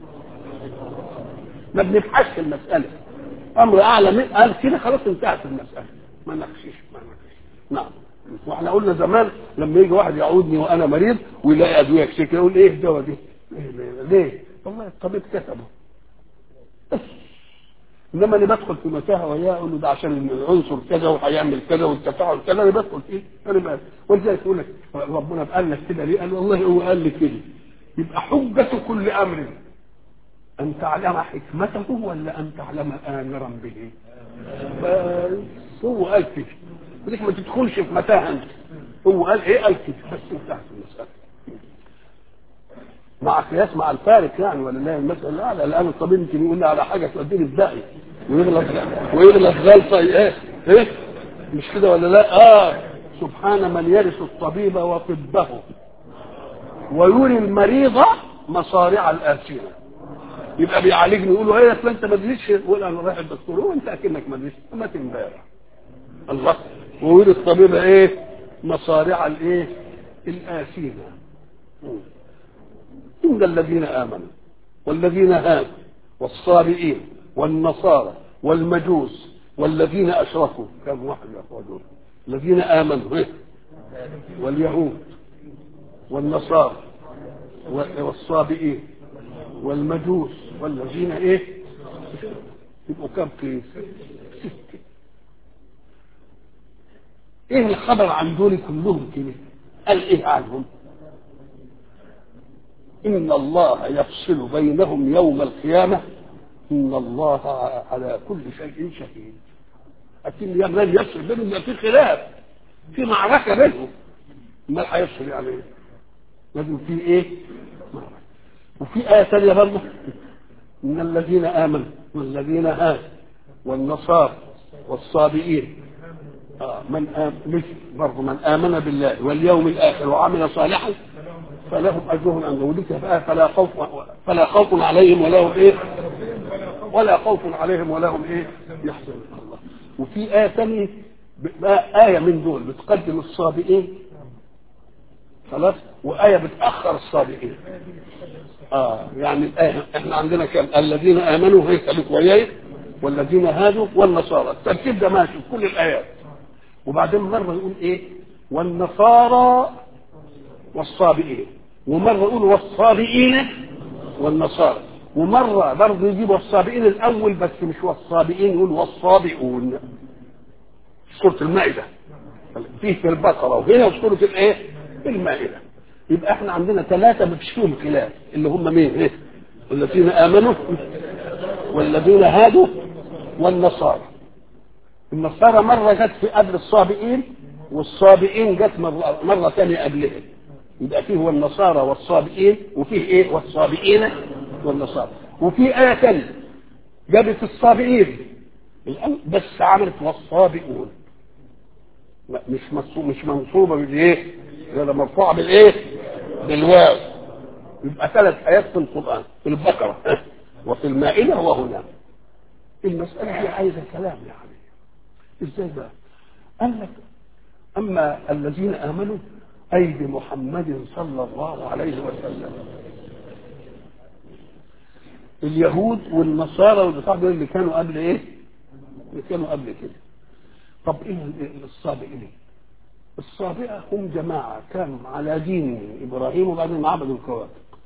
ما بنبحثش المساله امر اعلى من قال كده خلاص انتهت المساله ما نخشيش ما نخشيش نعم واحنا قلنا زمان لما يجي واحد يعودني وانا مريض ويلاقي ادويه كتير يقول ايه الدواء دي؟ إيه ليه؟ ليه؟ والله الطبيب كتبه بس انما انا بدخل في متاهه وياه اقول له ده عشان العنصر كذا وهيعمل كذا والتفاعل كذا انا بدخل فيه انا بقى ولذلك يقول لك ربنا قال لك كده ليه؟ قال والله هو قال لي كده يبقى حجة كل امر ان تعلم حكمته ولا ان تعلم امرا به بس هو قال كده وليك ما تدخلش في متاهه انت هو قال ايه قال كده بس انتهت المساله مع قياس مع الفارق يعني ولا لا المسألة لا لا الآن الطبيب يمكن يقول لي على حاجة توديني في داهية ويغلط ويغلط غلطة ايه ايه مش كده ولا لا اه سبحان من يرث الطبيب وطبه ويري المريض مصارع الآسنة يبقى بيعالجني يقول له ايه اصل انت ما تدريش يقول انا رايح الدكتور هو انت اكنك ما تدريش ما امبارح الله ويري الطبيب ايه مصارع الايه الآسنة إن الذين آمنوا والذين هادوا والصابئين والنصارى والمجوس والذين أشركوا كم واحد يا أخوة دول الذين آمنوا إيه؟ واليهود والنصارى والصابئين والمجوس والذين إيه يبقوا كم قيس ستة إيه الخبر عن دول كلهم كده قال إيه عنهم إن الله يفصل بينهم يوم القيامة إن الله على كل شيء شهيد أكيد يا من يفصل بينهم يبقى في خلاف في معركة بينهم ما هيفصل يعني إيه؟ لازم في إيه؟ معركة وفي آية ثانية برضه إن الذين آمنوا والذين هادوا والنصارى والصابئين آه من آمن مش برضه من آمن بالله واليوم الآخر وعمل صالحا فلهم اجرهم عند ولدك فلا خوف فلا خوف عليهم ولا هم ايه ولا خوف عليهم ولا هم ايه يحزنون الله وفي آية ثانية بقى آية من دول بتقدم الصابئين خلاص وآية بتأخر الصابئين اه يعني الآية احنا عندنا كم الذين آمنوا هيك خليك وياي والذين هادوا والنصارى الترتيب ده ماشي في كل الآيات وبعدين مرة يقول ايه والنصارى والصابئين ومرة يقول والصابئين والنصارى ومرة برضه يجيب والصابئين الأول بس مش والصابئين يقول والصابئون سورة المائدة فيه في البقرة وهنا في سورة الايه؟ المائدة يبقى احنا عندنا ثلاثة مفيش فيهم خلاف اللي هم مين؟ ايه؟ والذين آمنوا والذين هادوا والنصارى النصارى مرة جت في قبل الصابئين والصابئين جت مرة, مرة ثانية قبلهم يبقى فيه والنصارى والصابئين وفيه ايه والصابئين والنصارى وفي آية ثانية جابت الصابئين بس عملت والصابئون مش مصوب مش منصوبة بالايه؟ ولا مرفوعة بالايه؟ بالواو يبقى ثلاث آيات في القرآن في البقرة وفي المائدة وهنا المسألة دي عايزة كلام يعني ازاي بقى؟ قال لك أما الذين آمنوا أي بمحمد صلى الله عليه وسلم اليهود والنصارى والبتاع دول اللي كانوا قبل ايه؟ اللي كانوا قبل كده طب ايه الصابئين الصابئة هم جماعة كانوا على دين إبراهيم وبعدين عبدوا الكواكب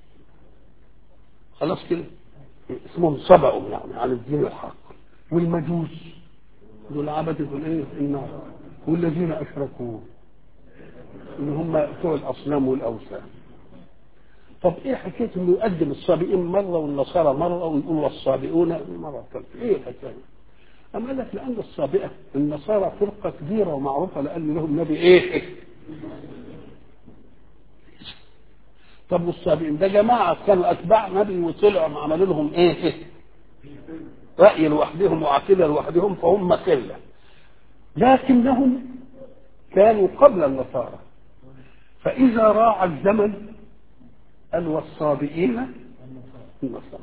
خلاص كده اسمهم صبأوا يعني على الدين الحق والمجوس دول عبدة الايه النار والذين أشركوا ان هم بتوع الاصنام والاوثان طب ايه حكايه انه يقدم الصابئين مره والنصارى مره ويقول والصابئون مره ثالثه ايه الحكايه؟ أما قال لك لأن الصابئة النصارى فرقة كبيرة ومعروفة لأن لهم نبي إيه؟ طب والصابئين ده جماعة كانوا أتباع نبي وطلعوا عملوا لهم إيه؟ رأي لوحدهم وعقيدة لوحدهم فهم قلة لكنهم كانوا قبل النصارى فإذا راع الزمن قال والصابئين النصارى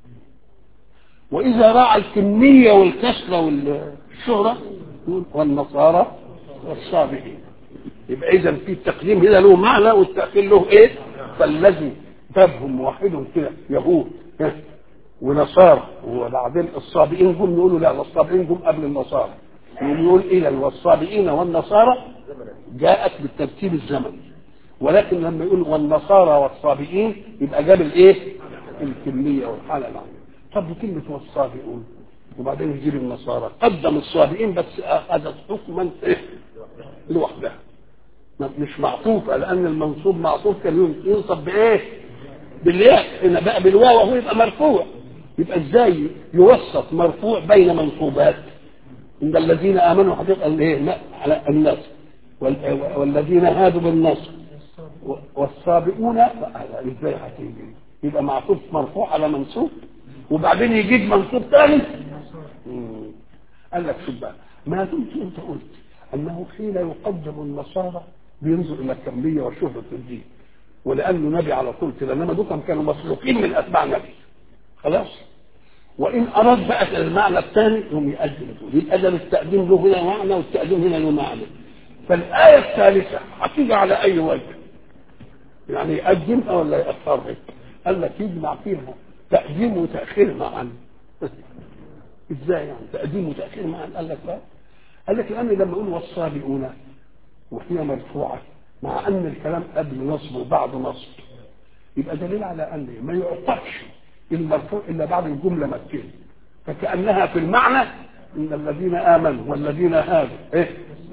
وإذا راعى الكمية والكسرة والشهرة والنصارى والصابئين يبقى إذا في التقديم هنا له معنى والتأخير له إيه؟ فالذي جابهم واحدهم كده يهود ونصارى وبعدين الصابئين جم يقولوا لا الصابئين جم قبل النصارى يقول إذا والصابئين والنصارى جاءت بالترتيب الزمني ولكن لما يقول والنصارى والصابئين يبقى جاب الايه؟ الكميه والحاله العامه طب وكلمة والصابئون وبعدين يجيب النصارى قدم الصابئين بس أخذت حكما إيه؟ لوحدها مش معطوفة لأن المنصوب معطوف كان ينصب بإيه؟ بالياء هنا بقى بالواو وهو يبقى مرفوع يبقى ازاي يوسط مرفوع بين منصوبات ان الذين امنوا حقيقه الايه على النصر والذين هادوا بالنصر والسابقون ازاي هتيجي يبقى معطوف مرفوع على منصوب وبعدين يجيب منصوب ثاني قال لك شوف بقى ما دمت انت قلت انه حين يقدم النصارى بينظر الى الكميه وشهره الدين ولانه نبي على طول كده انما دول كانوا مسلوقين من اتباع نبي خلاص وان اراد بقى المعنى الثاني يقوم يقدم يبقى ده التقديم له هنا معنى والتقديم هنا له معنى فالايه الثالثه هتيجي على اي وجه يعني يقدمها ولا يأخرها قال لك يجمع فيها تقديم وتأخير معا ازاي يعني تقديم وتأخير معا قال لك لا قال لك لأن لما يقول والصابئون وهي مرفوعة مع أن الكلام قبل نصب وبعد نصب يبقى دليل على أن ما يعطفش المرفوع إلا بعد الجملة مكية فكأنها في المعنى إن الذين آمنوا والذين هادوا إيه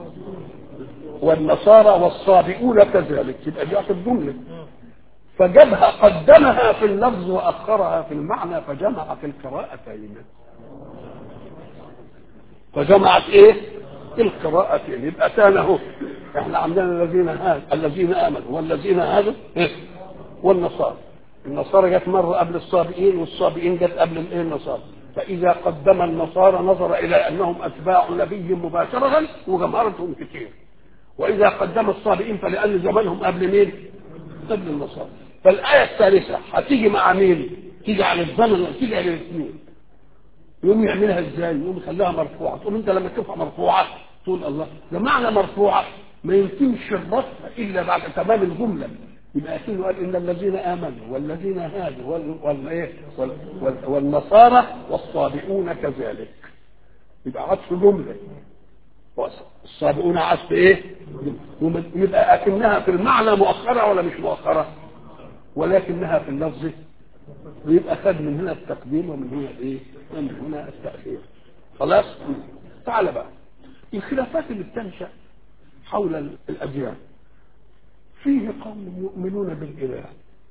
والنصارى والصابئون كذلك يبقى دي في الجملة فجابها قدمها في اللفظ واخرها في المعنى فجمع في القراءتين فجمعت ايه القراءتين يبقى كان اهو احنا عندنا الذين هاد الذين امنوا والذين هادوا إيه؟ والنصارى النصارى جت مره قبل الصابئين والصابئين جت قبل الايه النصارى فاذا قدم النصارى نظر الى انهم اتباع نبي مباشره وجمهرتهم كتير واذا قدم الصابئين فلان زمانهم قبل مين قبل النصارى فالآية الثالثة هتيجي مع مين؟ تيجي على الزمن وتيجي على الاثنين. يقوم يعملها ازاي؟ يقوم يخليها مرفوعة، تقول انت لما تشوفها مرفوعة تقول الله ده معنى مرفوعة ما يمكنش الرفع الا بعد تمام الجملة. يبقى اكيد قال ان الذين امنوا والذين هادوا وال... وال... إيه؟ وال... وال... والنصارى والصابئون كذلك. يبقى عطف جملة. الصابئون عطف ايه؟ يبقى اكنها في المعنى مؤخرة ولا مش مؤخرة؟ ولكنها في اللفظ يبقى خد من هنا التقديم ومن هنا الايه؟ ومن هنا التأخير. خلاص؟ تعال بقى. الخلافات اللي بتنشأ حول الأديان فيه قوم يؤمنون بالإله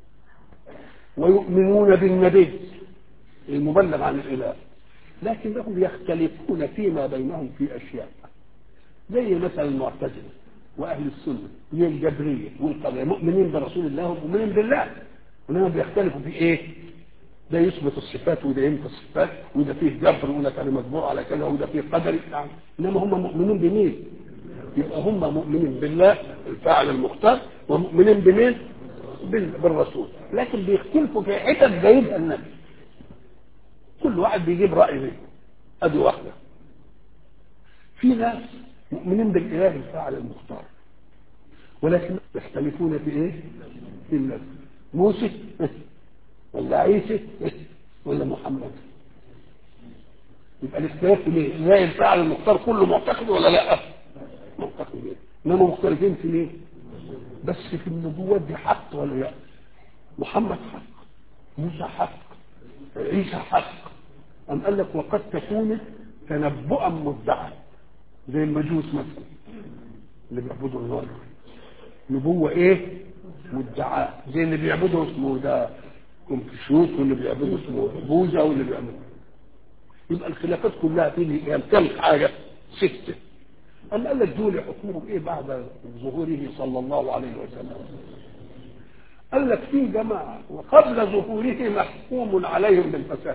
ويؤمنون بالنبي المبلغ عن الإله لكنهم يختلفون فيما بينهم في أشياء زي مثلا المعتزلة واهل السنه هي الجبريه والقدريه مؤمنين برسول الله ومؤمنين بالله انما بيختلفوا في ايه؟ ده يثبت الصفات وده ينفي الصفات وده فيه جبر وده كان مجبور على كذا وده فيه قدر يعني انما هم مؤمنين بمين؟ يبقى هم مؤمنين بالله الفاعل المختار ومؤمنين بمين؟ بالرسول لكن بيختلفوا في حتت جايبها النبي كل واحد بيجيب راي فيه ادي واحده في ناس مؤمنين بالاله الفاعل المختار ولكن يختلفون في ايه؟ في الناس موسى ولا عيسى ولا محمد يبقى الاختلاف في ليه؟ زي الفعل المختار كله معتقد ولا لا؟ معتقد ليه؟ انما مختلفين في ليه؟ بس في النبوات دي حق ولا لا؟ محمد حق موسى حق عيسى حق أم قال لك وقد تكون تنبؤا مدعا زي المجوس مثلا اللي بيعبدوا النار نبوة ايه مدعاء زي اللي بيعبدوا اسمه ده كونفوشيوس واللي بيعبدوا اسمه بوذا واللي بيعبدوا يبقى الخلافات كلها في يعني كم حاجة ستة أم قال لك دول حكمهم ايه بعد ظهوره صلى الله عليه وسلم قال لك في جماعة وقبل ظهوره محكوم عليهم بالفساد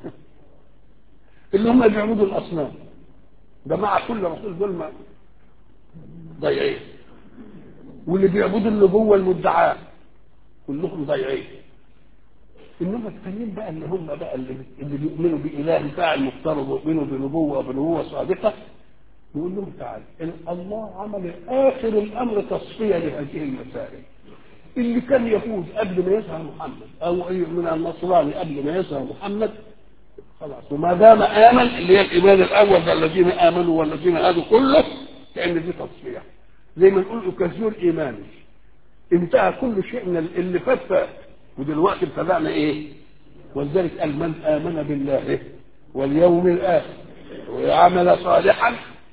اللي هم بيعبدوا الأصنام جماعة كل رسول دول ما ضيعين واللي بيعبدوا النبوة المدعاة كلهم ضيعين انما التانيين بقى اللي هم بقى اللي, اللي بيؤمنوا بإله فاعل مفترض ويؤمنوا بنبوة وبنبوة صادقة يقول لهم تعالى الله عمل آخر الأمر تصفية لهذه المسائل اللي كان يهود قبل ما يظهر محمد او من النصراني قبل ما يظهر محمد خلاص وما دام امن اللي هي الايمان الاول ده الذين امنوا والذين هادوا كله كان دي تصفيه زي ما نقول اوكازيون ايماني انتهى كل شيء من اللي فات فات ودلوقتي ابتدأنا ايه ولذلك قال من امن بالله واليوم الاخر وعمل صالحا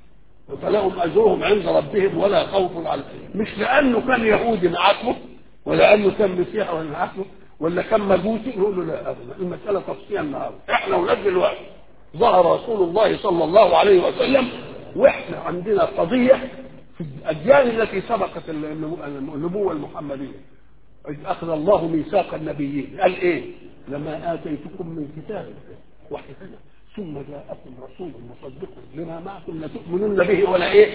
فلهم اجرهم عند ربهم ولا خوف عليهم مش لانه كان يهودي نعاقبه ولا انه كان مسيحي ولا نعاقبه ولا كان مجوسي نقول له لا ابدا المساله تفصيل النهارده احنا ولاد دلوقتي ظهر رسول الله صلى الله عليه وسلم واحنا عندنا قضيه في الاجيال التي سبقت النبوه المحمديه إذ أخذ الله ميثاق النبيين قال إيه لما آتيتكم من كتاب وحكمة ثم جاءكم رسول مصدق لما معكم لتؤمنون به ولا إيه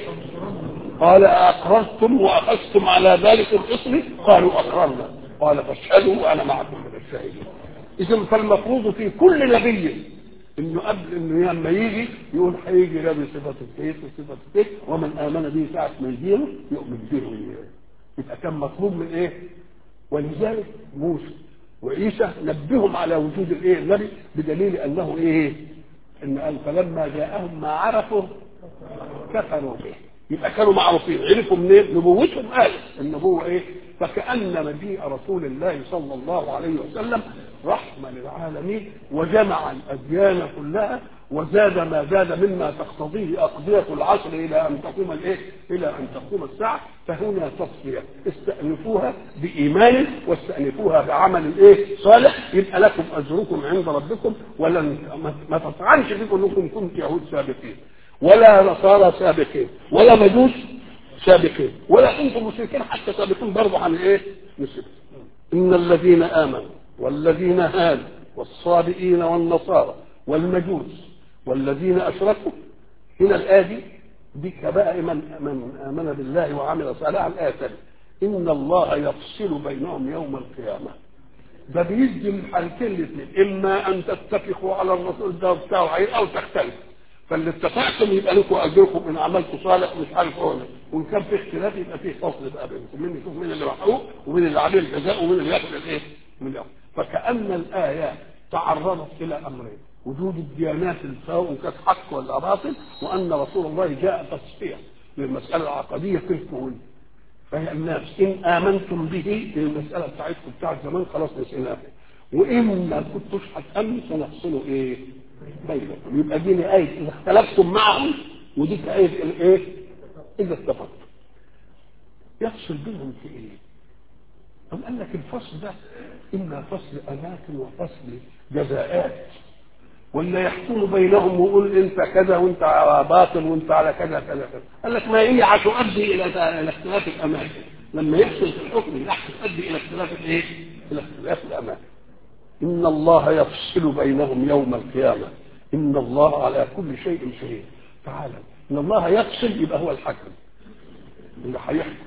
قال أقررتم وأخذتم على ذلك الإصر قالوا أقررنا قال فاشهدوا وأنا معكم من الشاهدين إذا فالمفروض في كل نبي انه قبل انه لما يجي يقول هيجي نبي صفه الكيف وصفه الكيف ومن امن به ساعه ما يجيله يؤمن به يبقى كان مطلوب من ايه؟ ولذلك موسى وعيسى نبههم على وجود الايه النبي بدليل انه ايه ان قال فلما جاءهم ما عرفوا كفروا به يبقى كانوا معروفين عرفوا منين نبوتهم قال النبوه ايه فكأن مجيء رسول الله صلى الله عليه وسلم رحمة للعالمين وجمع الأديان كلها وزاد ما زاد مما تقتضيه أقضية العصر إلى أن تقوم الإيه؟ إلى أن تقوم الساعة فهنا تصفية استأنفوها بإيمان واستأنفوها بعمل إيه؟ صالح يبقى لكم أجركم عند ربكم ولن ما تطعنش فيكم أنكم كنتم يهود سابقين ولا نصارى سابقين ولا مجوس سابقين ولا انتم مشركين حتى سابقين برضه عن ايه؟ مشرك ان الذين امنوا والذين هادوا والصابئين والنصارى والمجوس والذين اشركوا هنا الايه دي دي كبائر من من امن بالله وعمل صالحا الايه ان الله يفصل بينهم يوم القيامه ده بيدي الحالتين الاثنين اما ان تتفقوا على الرسول ده بتاعه او تختلفوا فاللي اتفقتم يبقى لكم اجركم ان عملتوا صالح مش عارف هو وان كان في اختلاف يبقى في فصل بقى بينكم مين يشوف مين اللي محقوق ومين اللي عليه الجزاء ومين اللي ياخد الايه؟ من الأمر. فكأن الآيات تعرضت إلى أمرين وجود الديانات سواء كانت حق ولا باطل وأن رسول الله جاء تصفية للمسألة العقدية في الكون فهي الناس إن آمنتم به المسألة بتاعتكم بتاعت زمان خلاص نسيناها وإن ما كنتوش هتأمنوا سنفصلوا إيه؟ بينكم يبقى دي آية إذا اختلفتم معهم ودي آية الإيه؟ إذا اتفقتم يفصل بينهم في إيه؟ أم قال لك الفصل ده إما فصل أماكن وفصل جزاءات ولا يحكم بينهم ويقول انت كذا وانت على باطل وانت على كذا كذا كذا قال لك ما هي هتؤدي الى الى اختلاف الاماكن لما يحصل في الحكم تؤدي الى اختلاف الايه؟ الى اختلاف الاماكن ان الله يفصل بينهم يوم القيامه ان الله على كل شيء شهيد تعالى ان الله يفصل يبقى هو الحكم اللي هيحكم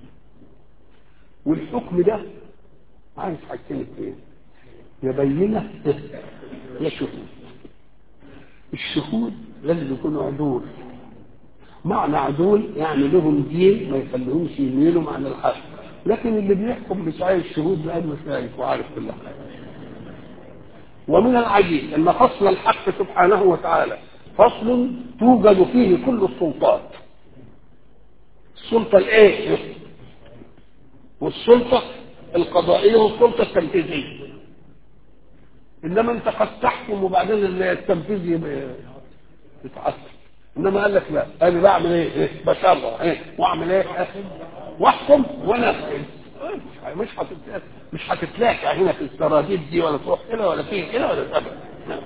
والحكم ده عايز حاجتين اثنين يا بينه يا شهود الشهود لازم يكونوا عدول معنى عدول يعني لهم دين ما يخليهمش يميلوا عن الحق لكن اللي بيحكم مش عايز شهود لانه شايف وعارف كل حاجه ومن العجيب ان فصل الحق سبحانه وتعالى فصل توجد فيه كل السلطات السلطة الايه والسلطة القضائية والسلطة التنفيذية انما انت قد تحكم وبعدين التنفيذ يتعثر انما قال لك لا انا بعمل ايه, إيه؟ بشرع ايه واعمل ايه واحكم ونفذ مش هتت... مش هتتلاقى هنا في السراديب دي ولا تروح هنا ولا فين هنا ولا ابدا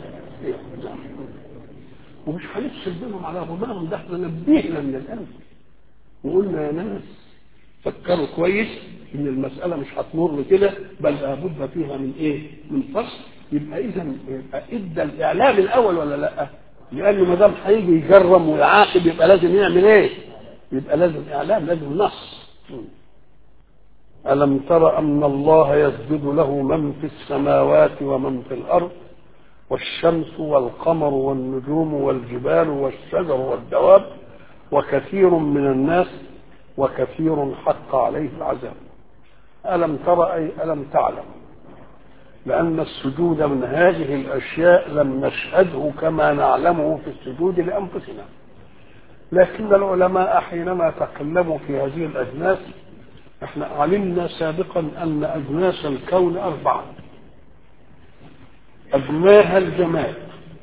ومش هنفصل بينهم على غمام ده احنا نبهنا من الان وقلنا يا ناس فكروا كويس ان المساله مش هتمر كده بل لابد فيها من ايه؟ من فصل يبقى اذا يبقى ادى الاعلام الاول ولا لا؟ لانه ما دام هيجي يجرم ويعاقب يبقى لازم يعمل ايه؟ يبقى لازم اعلام لازم نص ألم تر أن الله يسجد له من في السماوات ومن في الأرض والشمس والقمر والنجوم والجبال والشجر والدواب وكثير من الناس وكثير حق عليه العذاب ألم تر أي ألم تعلم لأن السجود من هذه الأشياء لم نشهده كما نعلمه في السجود لأنفسنا لكن العلماء حينما تكلموا في هذه الأجناس احنا علمنا سابقا أن أجناس الكون أربعة أدناها الجماد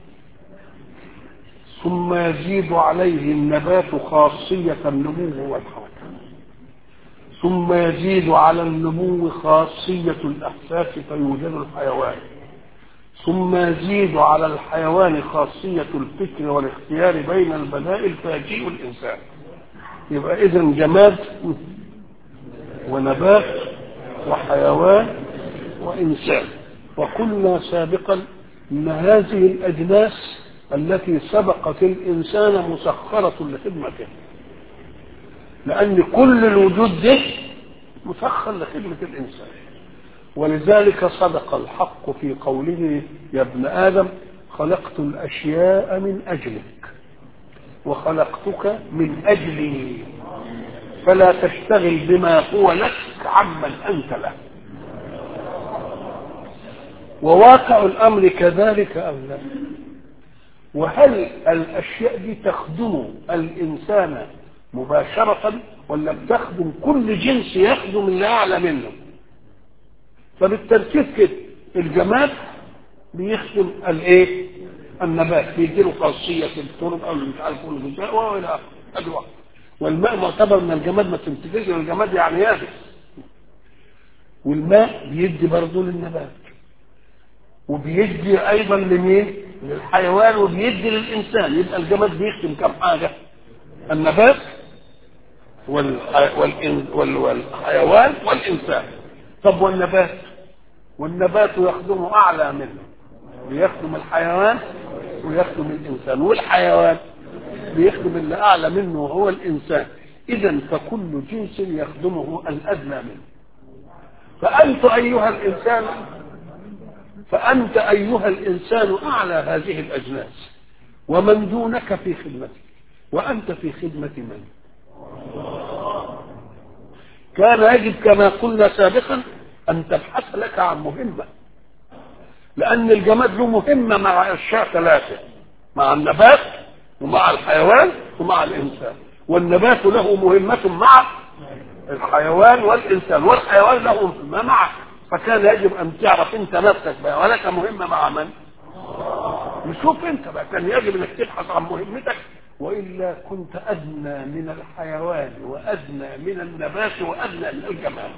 ثم يزيد عليه النبات خاصية النمو والحركة ثم يزيد على النمو خاصية الإحساس فيوجد الحيوان ثم يزيد على الحيوان خاصية الفكر والاختيار بين البدائل فيجيء الإنسان يبقى إذا جماد ونبات وحيوان وإنسان وقلنا سابقا ان هذه الاجناس التي سبقت الانسان مسخره لخدمته لان كل الوجود ده مسخر لخدمه الانسان ولذلك صدق الحق في قوله يا ابن ادم خلقت الاشياء من اجلك وخلقتك من اجلي فلا تشتغل بما هو لك عمن انت له وواقع الامر كذلك ام لا وهل الاشياء دي تخدم الانسان مباشره ولا بتخدم كل جنس يخدم اللي اعلى منه فبالترتيب كده الجماد بيخدم الايه النبات بيديله خاصيه الترب او مش عارف الغذاء والى اخره ادي واحد والماء معتبر من الجماد ما تنتجش الجماد يعني يابس والماء بيدي برضه للنبات وبيدي ايضا لمين للحيوان وبيدي للانسان يبقى الجماد بيخدم كم حاجه النبات والحيوان والانسان طب والنبات والنبات يخدم اعلى منه بيخدم الحيوان ويخدم الانسان والحيوان بيخدم اللي اعلى منه وهو الانسان اذا فكل جنس يخدمه الادنى منه فانت ايها الانسان فأنت أيها الإنسان أعلى هذه الأجناس ومن دونك في خدمتك وأنت في خدمة من كان يجب كما قلنا سابقا أن تبحث لك عن مهمة لأن الجماد له مهمة مع أشياء ثلاثة مع النبات ومع الحيوان ومع الإنسان والنبات له مهمة مع الحيوان والإنسان والحيوان له مهمة معك فكان يجب ان تعرف انت نفسك بقى ولك مهمه مع من؟ نشوف انت بقى كان يجب انك تبحث عن مهمتك والا كنت ادنى من الحيوان وادنى من النبات وادنى من الجمال.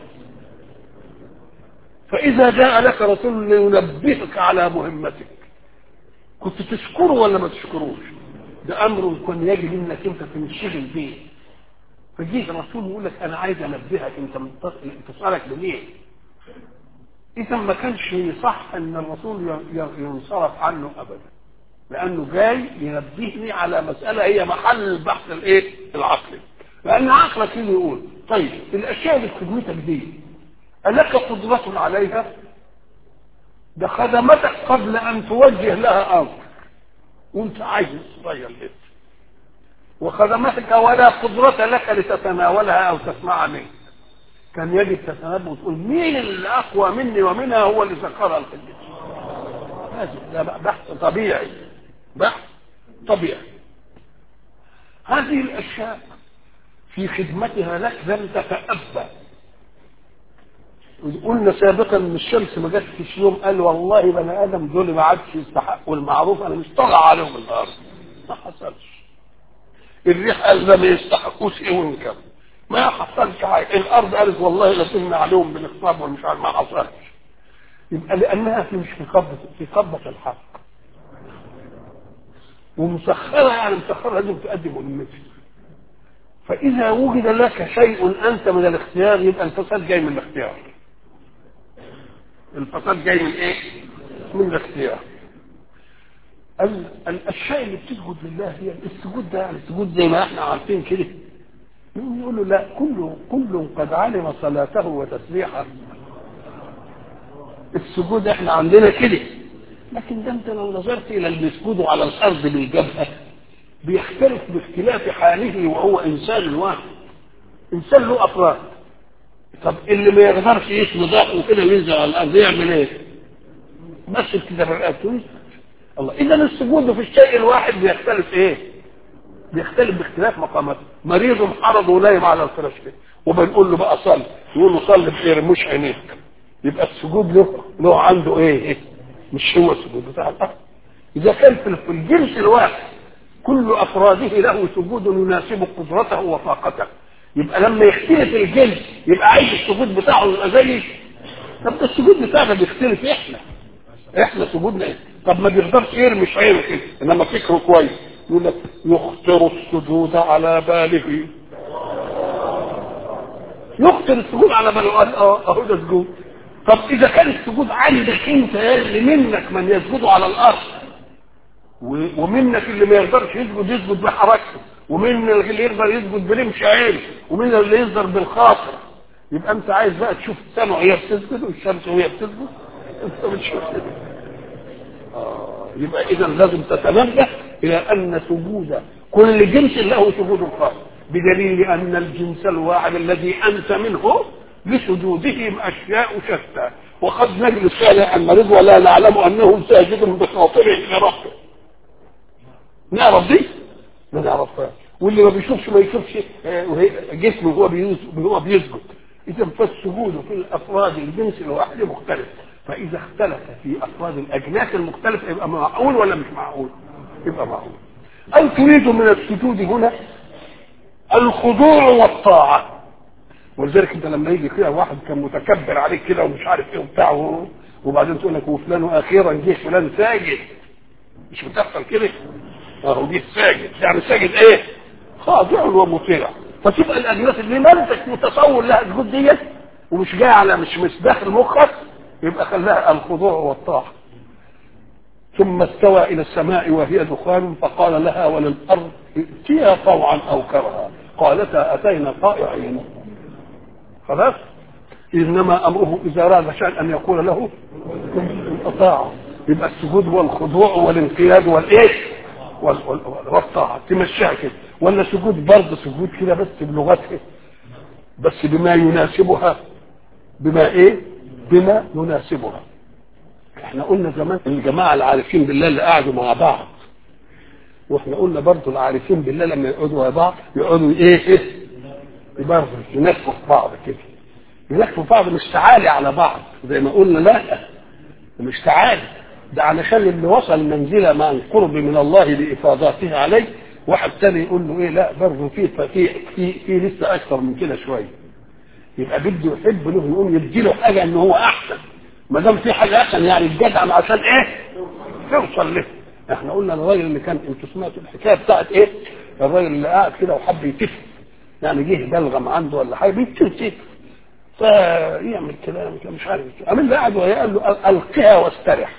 فاذا جاء لك رسول لينبهك على مهمتك كنت تشكره ولا ما تشكروش؟ ده امر كان يجب انك انت تنشغل به. فجيت الرسول يقول لك انا عايز انبهك انت اتصالك بمين؟ اذا ما كانش صح ان الرسول ينصرف عنه ابدا لانه جاي ينبهني على مساله هي محل البحث الايه العقلي لان عقلك يجي يقول طيب الاشياء اللي في خدمتك دي الك قدره عليها ده خدمتك قبل ان توجه لها امر وانت عايز صغير لسه وخدمتك ولا قدرة لك لتتناولها او تسمع منك كان يجب تتنبه وتقول مين اللي اقوى مني ومنها هو اللي سخرها الخدمه هذا ده بحث طبيعي بحث طبيعي هذه الاشياء في خدمتها لك لم تتأبى قلنا سابقا ان الشمس ما جاتش يوم قال والله بني ادم دول ما عادش يستحقوا المعروف انا مش طالع عليهم الارض ما حصلش الريح قال ده ما يستحقوش ايه وانكم ما حصلش حاجه الارض قالت والله لا تمنع عليهم بالاقطاب ومش عارف ما حصلش يبقى لانها في مش في قبضه في قبضه الحق ومسخره يعني مسخره لازم تقدم مهمتها فاذا وجد لك شيء انت من الاختيار يبقى الفساد جاي من الاختيار الفساد جاي من ايه من الاختيار ال- الاشياء اللي بتسجد لله هي السجود ده يعني السجود زي ما احنا عارفين كده يقول له لا كل كل قد علم صلاته وتسبيحه السجود احنا عندنا كده لكن ده انت لو نظرت الى المسجود على الارض بالجبهه بيختلف باختلاف حاله وهو انسان واحد انسان له افراد طب اللي ما يقدرش يسند ضعفه كده وينزل على الارض يعمل ايه؟ بس كده برقبته الله اذا السجود في الشيء الواحد بيختلف ايه؟ بيختلف باختلاف مقاماته مريض محرض ونايم على الفراش كده وبنقول له بقى صلي يقول له صلي بخير مش عينيك يبقى السجود له له عنده ايه؟ مش هو السجود بتاع الارض اذا كان في في الجنس الواحد كل افراده له سجود يناسب قدرته وطاقته يبقى لما يختلف الجنس يبقى عايز السجود بتاعه يبقى زي طب ده السجود بتاعنا بيختلف احنا احنا سجودنا ايه طب ما بيقدرش يرمي عينه كده انما فكره كويس يقول لك يخطر السجود على باله يخطر السجود على باله قال اه اهو ده سجود طب اذا كان السجود عندك انت اللي منك من يسجد على الارض و- ومنك اللي ما يقدرش يسجد يسجد بحركته ومن اللي يقدر يسجد بلمش عينه ومن اللي يقدر بالخاطر يبقى انت عايز بقى تشوف السماء وهي بتسجد والشمس وهي بتسجد انت بتشوف كده آه، يبقى اذا لازم تتنبه الى ان سجود كل جنس له سجود خاص بدليل ان الجنس الواحد الذي انت منه لسجودهم اشياء شتى وقد نجلس فعلا عن مريض ولا نعلم انه ساجد بخاطره لربه نعرف دي ما نعرفهاش واللي ما بيشوفش ما يشوفش آه، وهي جسمه هو بيس- هو بيسجد اذا فالسجود في الافراد الجنس الواحد مختلف فاذا اختلف في افراد الاجناس المختلفه يبقى معقول ولا مش معقول يبقى معقول او تريد من السجود هنا الخضوع والطاعه ولذلك انت لما يجي كده واحد كان متكبر عليك كده ومش عارف ايه وبتاع و- وبعدين تقول لك وفلان اخيرا جه فلان ساجد مش بتحصل كده اهو دي ساجد يعني ساجد ايه خاضع ومطيع فتبقى الاجناس اللي ما انتش متصور لها الجهود ديت ومش جاي على مش مش داخل مخك يبقى خلاها الخضوع والطاعه ثم استوى الى السماء وهي دخان فقال لها وللارض ائتيا طوعا او كرها قالتا اتينا طائعين خلاص انما امره اذا اراد شيئا ان يقول له كن اطاعه يبقى السجود والخضوع والانقياد والايه وال- وال- والطاعه تمشيها كده ولا سجود برضه سجود كده بس بلغتها بس بما يناسبها بما ايه بما يناسبها احنا قلنا زمان الجماعه العارفين بالله اللي قعدوا مع بعض واحنا قلنا برضه العارفين بالله لما يقعدوا مع بعض يقعدوا ايه ايه برضه ينكفوا في بعض كده ينكفوا في بعض مش تعالي على بعض زي ما قلنا لا مش تعالي ده علشان اللي وصل منزلة مع القرب من الله لإفاضاته عليه واحد تاني يقول له ايه لا برضه في في في في لسه اكثر من كده شويه يبقى بده يحب له يقوم يدي له حاجه ان هو احسن ما دام في حاجه احسن يعني الجدع عشان ايه؟ يوصل له احنا قلنا الراجل اللي كان انتوا سمعتوا الحكايه بتاعت ايه؟ الراجل اللي قاعد كده وحب يتف يعني جه بلغم عنده ولا حاجه بيتف فيعمل كلام كده مش عارف قام اللي قاعد وهي قال له القها واسترح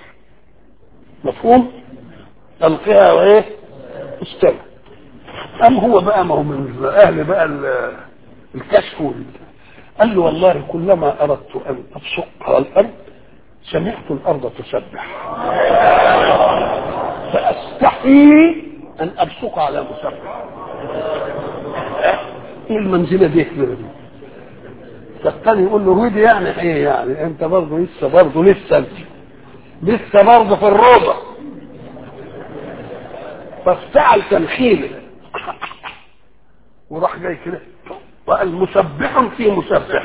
مفهوم؟ القها وايه؟ استرح قام هو بقى ما هو من اهل بقى ال- الكشف وال- قال له والله كلما اردت ان ابصق على الارض سمعت الارض تسبح فاستحي ان ابصق على مسبح ايه المنزله دي كده دي فالثاني يقول له ودي يعني ايه يعني انت برضه لسه برضه لسه انت لسه برضه في الروضه فافتعل تنخيله وراح جاي كده وقال مسبح في مسبح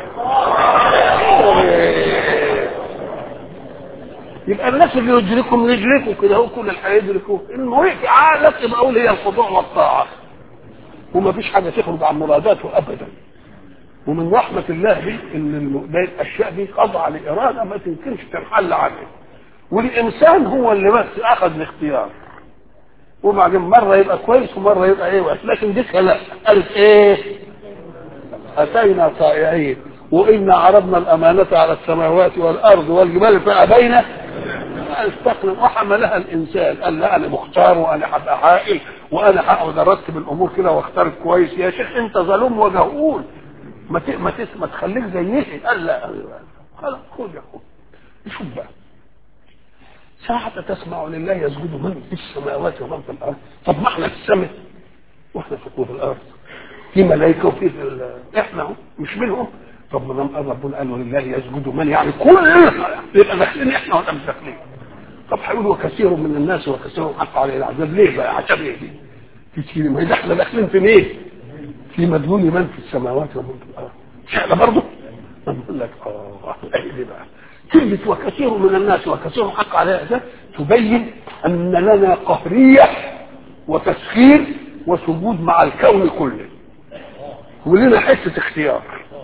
يبقى الناس اللي يدركهم يدركوا كده هو كل الحياه يدركوه انه هيك عادة تبقى اقول هي الخضوع والطاعه وما فيش حاجه تخرج عن مراداته ابدا ومن رحمة الله به ان الم- ده الاشياء دي خاضعة لاراده ما تمكنش تنحل عنها والانسان هو اللي بس اخذ الاختيار وبعدين مره يبقى كويس ومره يبقى ايه وحش لكن دي لا قالت ايه اتينا طائعين وانا عرضنا الامانه على السماوات والارض والجبال فابين ان استقلم وحملها الانسان قال لا انا مختار وانا هبقى عاقل وانا هقعد ارتب الامور كده واختار كويس يا شيخ انت ظلوم وجهول ما ت... ما, تس... ما تخليك زيي قال لا خلاص خد يا خد شوف بقى ساعة تسمع لله يسجد من في السماوات ومن في الأرض طب ما احنا في السماء واحنا في في الأرض في ملائكة وفي في ال... احنا هم مش منهم طب ما دام قال ربنا قال لله يسجد من يعني كل يبقى داخلين احنا ولا مش داخلين طب هيقولوا وكثير من الناس وكثير حق عليه العذاب ليه بقى عشان ايه دي؟ كتير ما هي احنا داخلين في مين؟ في مدلول من في السماوات ومن في الأرض مش احنا برضه؟ نقول لك اه ايه دي بقى كلمة وكثير من الناس وكثير حق عليها ده تبين أن لنا قهرية وتسخير وسجود مع الكون كله ولنا حتة اختيار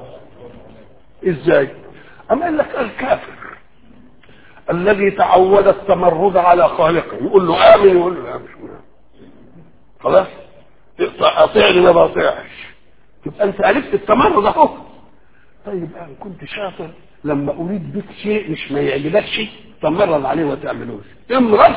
ازاي أم قال لك الكافر الذي تعود التمرد على خالقه يقول له آمن يقول له لا مش مهم. خلاص أطيعني ما بطيعش يبقى أنت عرفت التمرد أهو طيب انا كنت شاطر لما اريد بك شيء مش ما يعجبكش تمرد عليه وما تعملوش امرض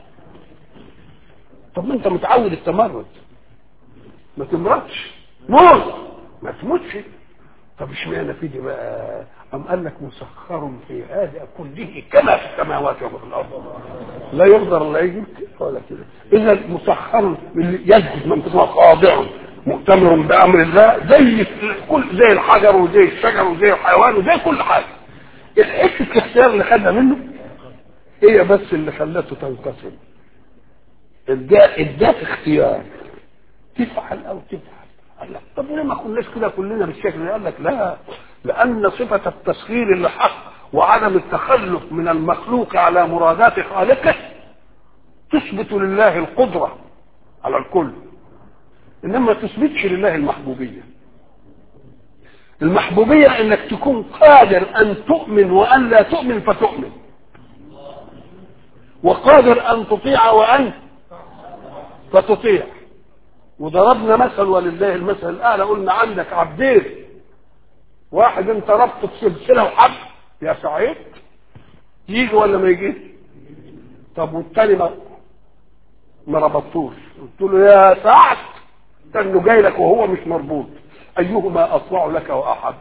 طب ما انت متعود التمرد ما تمرضش موت ما تموتش طب اشمعنى في دي بقى ام قال لك مسخر في هذا كله كما في السماوات وما في الارض لا يقدر لا يجيب كده ولا كده اذا مسخر يسجد من تسمى خاضع مؤتمر بامر الله زي كل زي الحجر وزي الشجر وزي الحيوان وزي كل حاجه الحته الاختيار اللي خدها منه هي بس اللي خلته تنقسم اداء اداك اختيار تفعل او تفعل قال لك طب ليه ما كناش كده كلنا بالشكل ده قال لك لا لان صفه التسخير اللي حق وعدم التخلف من المخلوق على مرادات خالقه تثبت لله القدره على الكل انما ما تثبتش لله المحبوبيه المحبوبيه انك تكون قادر ان تؤمن وان لا تؤمن فتؤمن وقادر ان تطيع وان فتطيع وضربنا مثل ولله المثل الاعلى قلنا عندك عبدين واحد انت ربطه بسلسله وحبل يا سعيد يجي ولا ما يجيش طب والتاني ما ما ربطتوش قلت له يا سعد انه جاي لك وهو مش مربوط ايهما اطوع لك واحب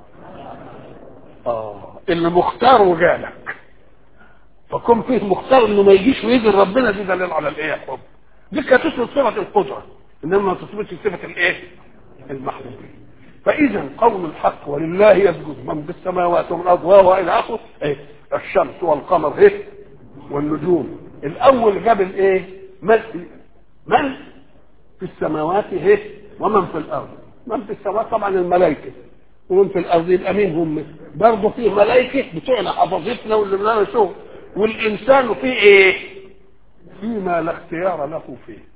اه اللي مختار وجالك فكون فيه مختار انه ما يجيش ويجي ربنا دي دليل على الايه يا حب دي كانت تثبت صفه القدره انما ما تثبتش صفه الايه المحبوبيه فاذا قول الحق ولله يسجد من في السماوات ومن الارض وهو الى اخره ايه الشمس والقمر ايه والنجوم الاول جاب الايه من من في السماوات ايه ومن في الارض من في السماوات طبعا الملائكه ومن في الارض يبقى مين هم برضه فيه ملائكه بتوعنا حفظتنا واللي لنا شغل والانسان فيه ايه فيما لا اختيار له فيه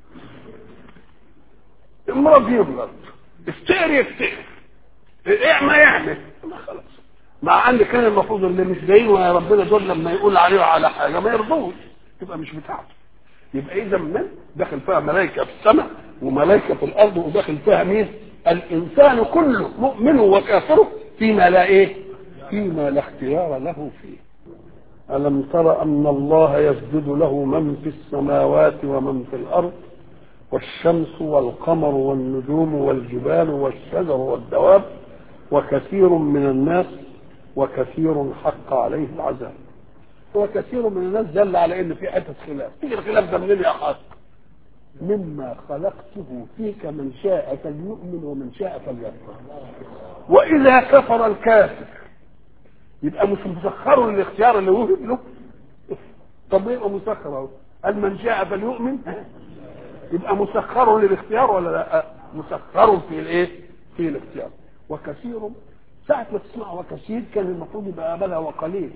امرض يمرض افتقر يفتقر اعمى يعمل ما خلاص مع ان كان المفروض اللي مش جايين ويا ربنا دول لما يقول عليه على حاجه ما يرضوش تبقى مش بتاعته يبقى اذا من داخل فيها ملائكه في السماء وملائكه في الارض وداخل فيها مين الانسان كله مؤمن وكافره فيما لا ايه فيما لا اختيار له فيه الم تر ان الله يسجد له من في السماوات ومن في الارض والشمس والقمر والنجوم والجبال والشجر والدواب وكثير من الناس وكثير حق عليه العذاب وكثير من الناس دل على ان في حته خلاف تيجي الخلاف ده منين يا حق مما خلقته فيك من شاء فليؤمن ومن شاء فليكفر واذا كفر الكافر يبقى مش مسخر الاختيار اللي وهب له طب يبقى مسخر اهو قال من شاء فليؤمن يبقى مسخر للاختيار ولا لا مسخر في الايه في الاختيار وكثير ساعة ما تسمع وكثير كان المفروض يبقى بلا وقليل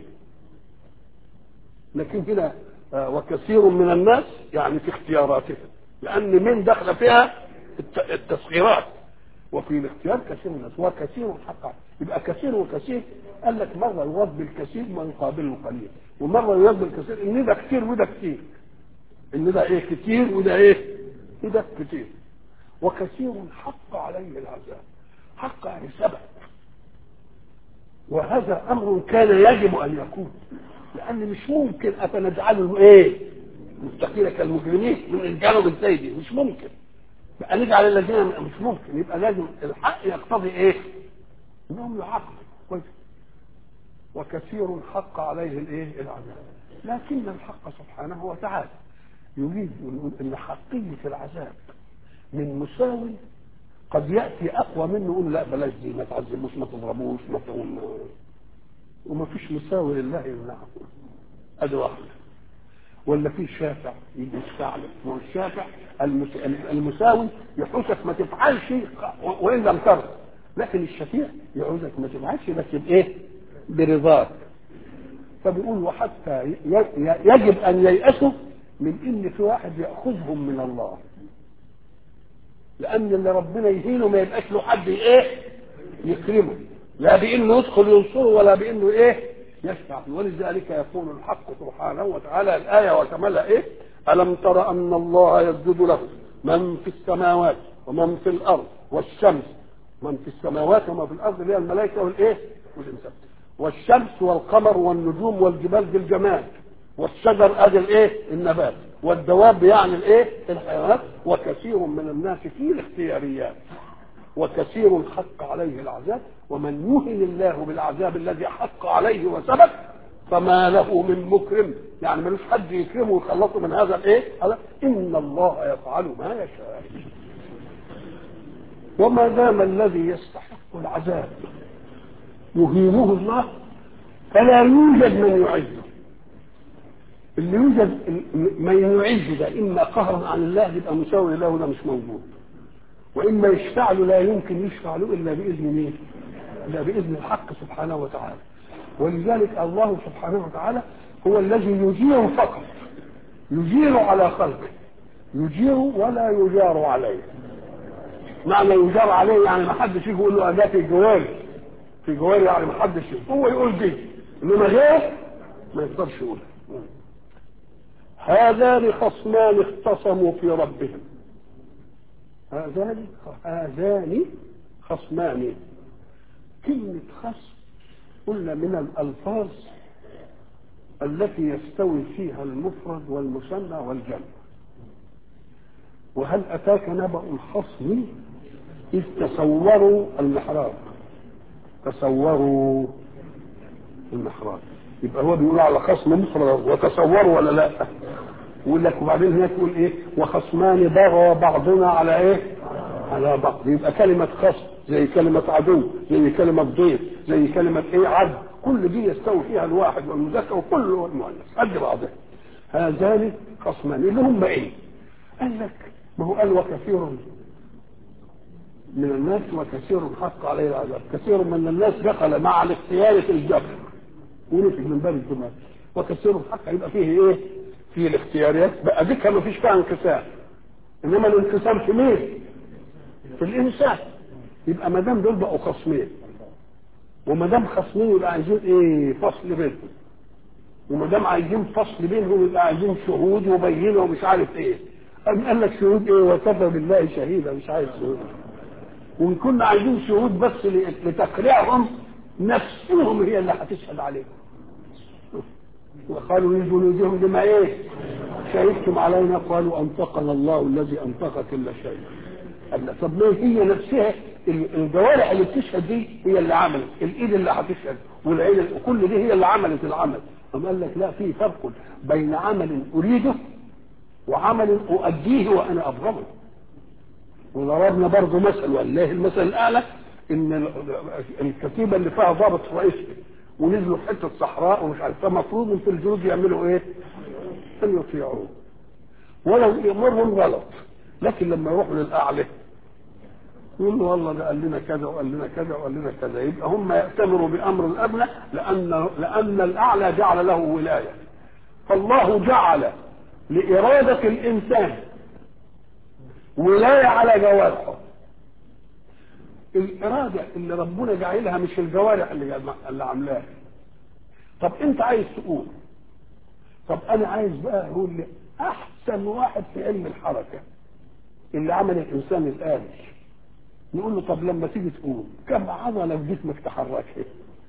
لكن هنا آه، وكثير من الناس يعني في اختياراتهم لأن من دخل فيها الت- التصغيرات وفي الاختيار كثير من الناس وكثير حقا يبقى كثير وكثير قال لك مرة يراد بالكثير ويقابله القليل ومرة يراد بالكثير ان ده كتير وده كتير ان ده ايه كتير وده ايه وده كتير وكثير حق عليه العذاب حق يعني سبب وهذا امر كان يجب ان يكون لان مش ممكن افنجعله ايه مستقيل كالمجرمين من الجانب الزايدي مش ممكن بقى نجعل الذين مش ممكن يبقى لازم الحق يقتضي ايه انهم يعاقبوا كويس وكثير حق عليه الايه العذاب لكن الحق سبحانه وتعالى يريد يقول ان حقيه العذاب من مساو قد ياتي اقوى منه يقول لا بلاش دي ما تعذبوش ما تضربوش ما تقوم وما فيش مساوي لله يمنعه ادي واحده ولا في شافع يجي يشفع لك ما هو الشافع المس- المساوي يحوسك ما تفعلش وان لم ترضى لكن الشفيع يعوزك ما تفعلش بس بايه؟ برضاك فبيقول وحتى ي- ي- يجب ان ييأسوا من ان في واحد ياخذهم من الله لان اللي ربنا يهينه ما يبقاش له حد ايه يكرمه لا بانه يدخل ينصره ولا بانه ايه يشفع فيه ولذلك يقول الحق سبحانه وتعالى الايه وكملها ايه الم تر ان الله يسجد له من في السماوات ومن في الارض والشمس من في السماوات ومن في الارض اللي هي الملائكه والايه والانسان والشمس والقمر والنجوم والجبال بالجمال والشجر ادي الايه النبات والدواب يعني الايه الحيوانات وكثير من الناس في الاختياريات وكثير حق عليه العذاب ومن يهن الله بالعذاب الذي حق عليه وثبت فما له من مكرم يعني ملوش حد يكرمه ويخلصه من هذا الايه هذا ان الله يفعل ما يشاء وما دام الذي يستحق العذاب يهينه الله فلا يوجد من يعزه اللي يوجد من يعز ده اما قهرا عن الله يبقى مساوي له ده مش موجود واما يشفع له لا يمكن يشفع له الا باذن مين؟ الا باذن الحق سبحانه وتعالى ولذلك الله سبحانه وتعالى هو الذي يجير فقط يجير على خلقه يجير ولا يجار عليه معنى يجار عليه يعني ما حدش يجي يقول له ده في جواري في جواري يعني ما حدش هو يقول دي انما غير ما يقدرش يقولها هذان خصمان اختصموا في ربهم هذان هذان خصمان كلمة خصم قلنا من الألفاظ التي يستوي فيها المفرد والمثنى والجمع وهل أتاك نبأ الخصم إذ تصوروا المحراب تصوروا المحراب يبقى هو بيقول على خصم مفرد وتصوروا ولا لا يقول لك وبعدين هنا تقول ايه وخصمان بغى بعضنا على ايه على بعض يبقى كلمة خصم زي كلمة عدو زي كلمة ضيف زي كلمة ايه عبد كل دي يستوي فيها الواحد والمذكر وكل المؤنث قد بعضها هذان خصمان اللي هم ايه قال لك ما هو قال وكثير من الناس وكثير حق عليه العذاب كثير من الناس دخل مع الاختيار في الجبر ونفي من باب الجمال وكثير حق يبقى فيه ايه في الاختيارات بقى دي ما فيش فيها انقسام انما الانقسام في مين في الانسان يبقى ما دام دول بقوا خصمين وما دام خصمين يبقى عايزين ايه فصل بينهم وما دام عايزين فصل بينهم يبقى عايزين شهود وبينه ومش عارف ايه قام قال لك شهود ايه وكفى بالله شهيدا مش عايز شهود وان كنا عايزين شهود بس لتقريعهم نفسهم هي اللي هتشهد عليهم وقالوا لجلودهم لما ايه شهدتم علينا قالوا انطقنا الله الذي انطق كل شيء قال طب ليه هي نفسها الجوارح اللي بتشهد دي هي اللي عملت الايد اللي هتشهد والعين كل دي هي اللي عملت العمل أم قال لك لا في فرق بين عمل اريده وعمل اؤديه وانا ابغضه وضربنا برضه مثل والله المثل الاعلى ان الكتيبه اللي فيها ضابط رئيسي ونزلوا في حته صحراء ومش عارف فمفروض في الجنود يعملوا ايه؟ ان يطيعوه ولو يامرهم غلط لكن لما يروحوا للاعلى يقول له والله ده قال لنا كذا وقال لنا كذا وقال لنا كذا يبقى هم يأتمروا بأمر الأدنى لأن لأن الأعلى جعل له ولاية فالله جعل لإرادة الإنسان ولاية على جوارحه الإرادة اللي ربنا جعلها مش الجوارح اللي اللي عاملاها طب أنت عايز تقول طب أنا عايز بقى أقول لي أحسن واحد في علم الحركة اللي عمل الإنسان الآلي نقول له طب لما تيجي تقوم كم عضله في جسمك تحركها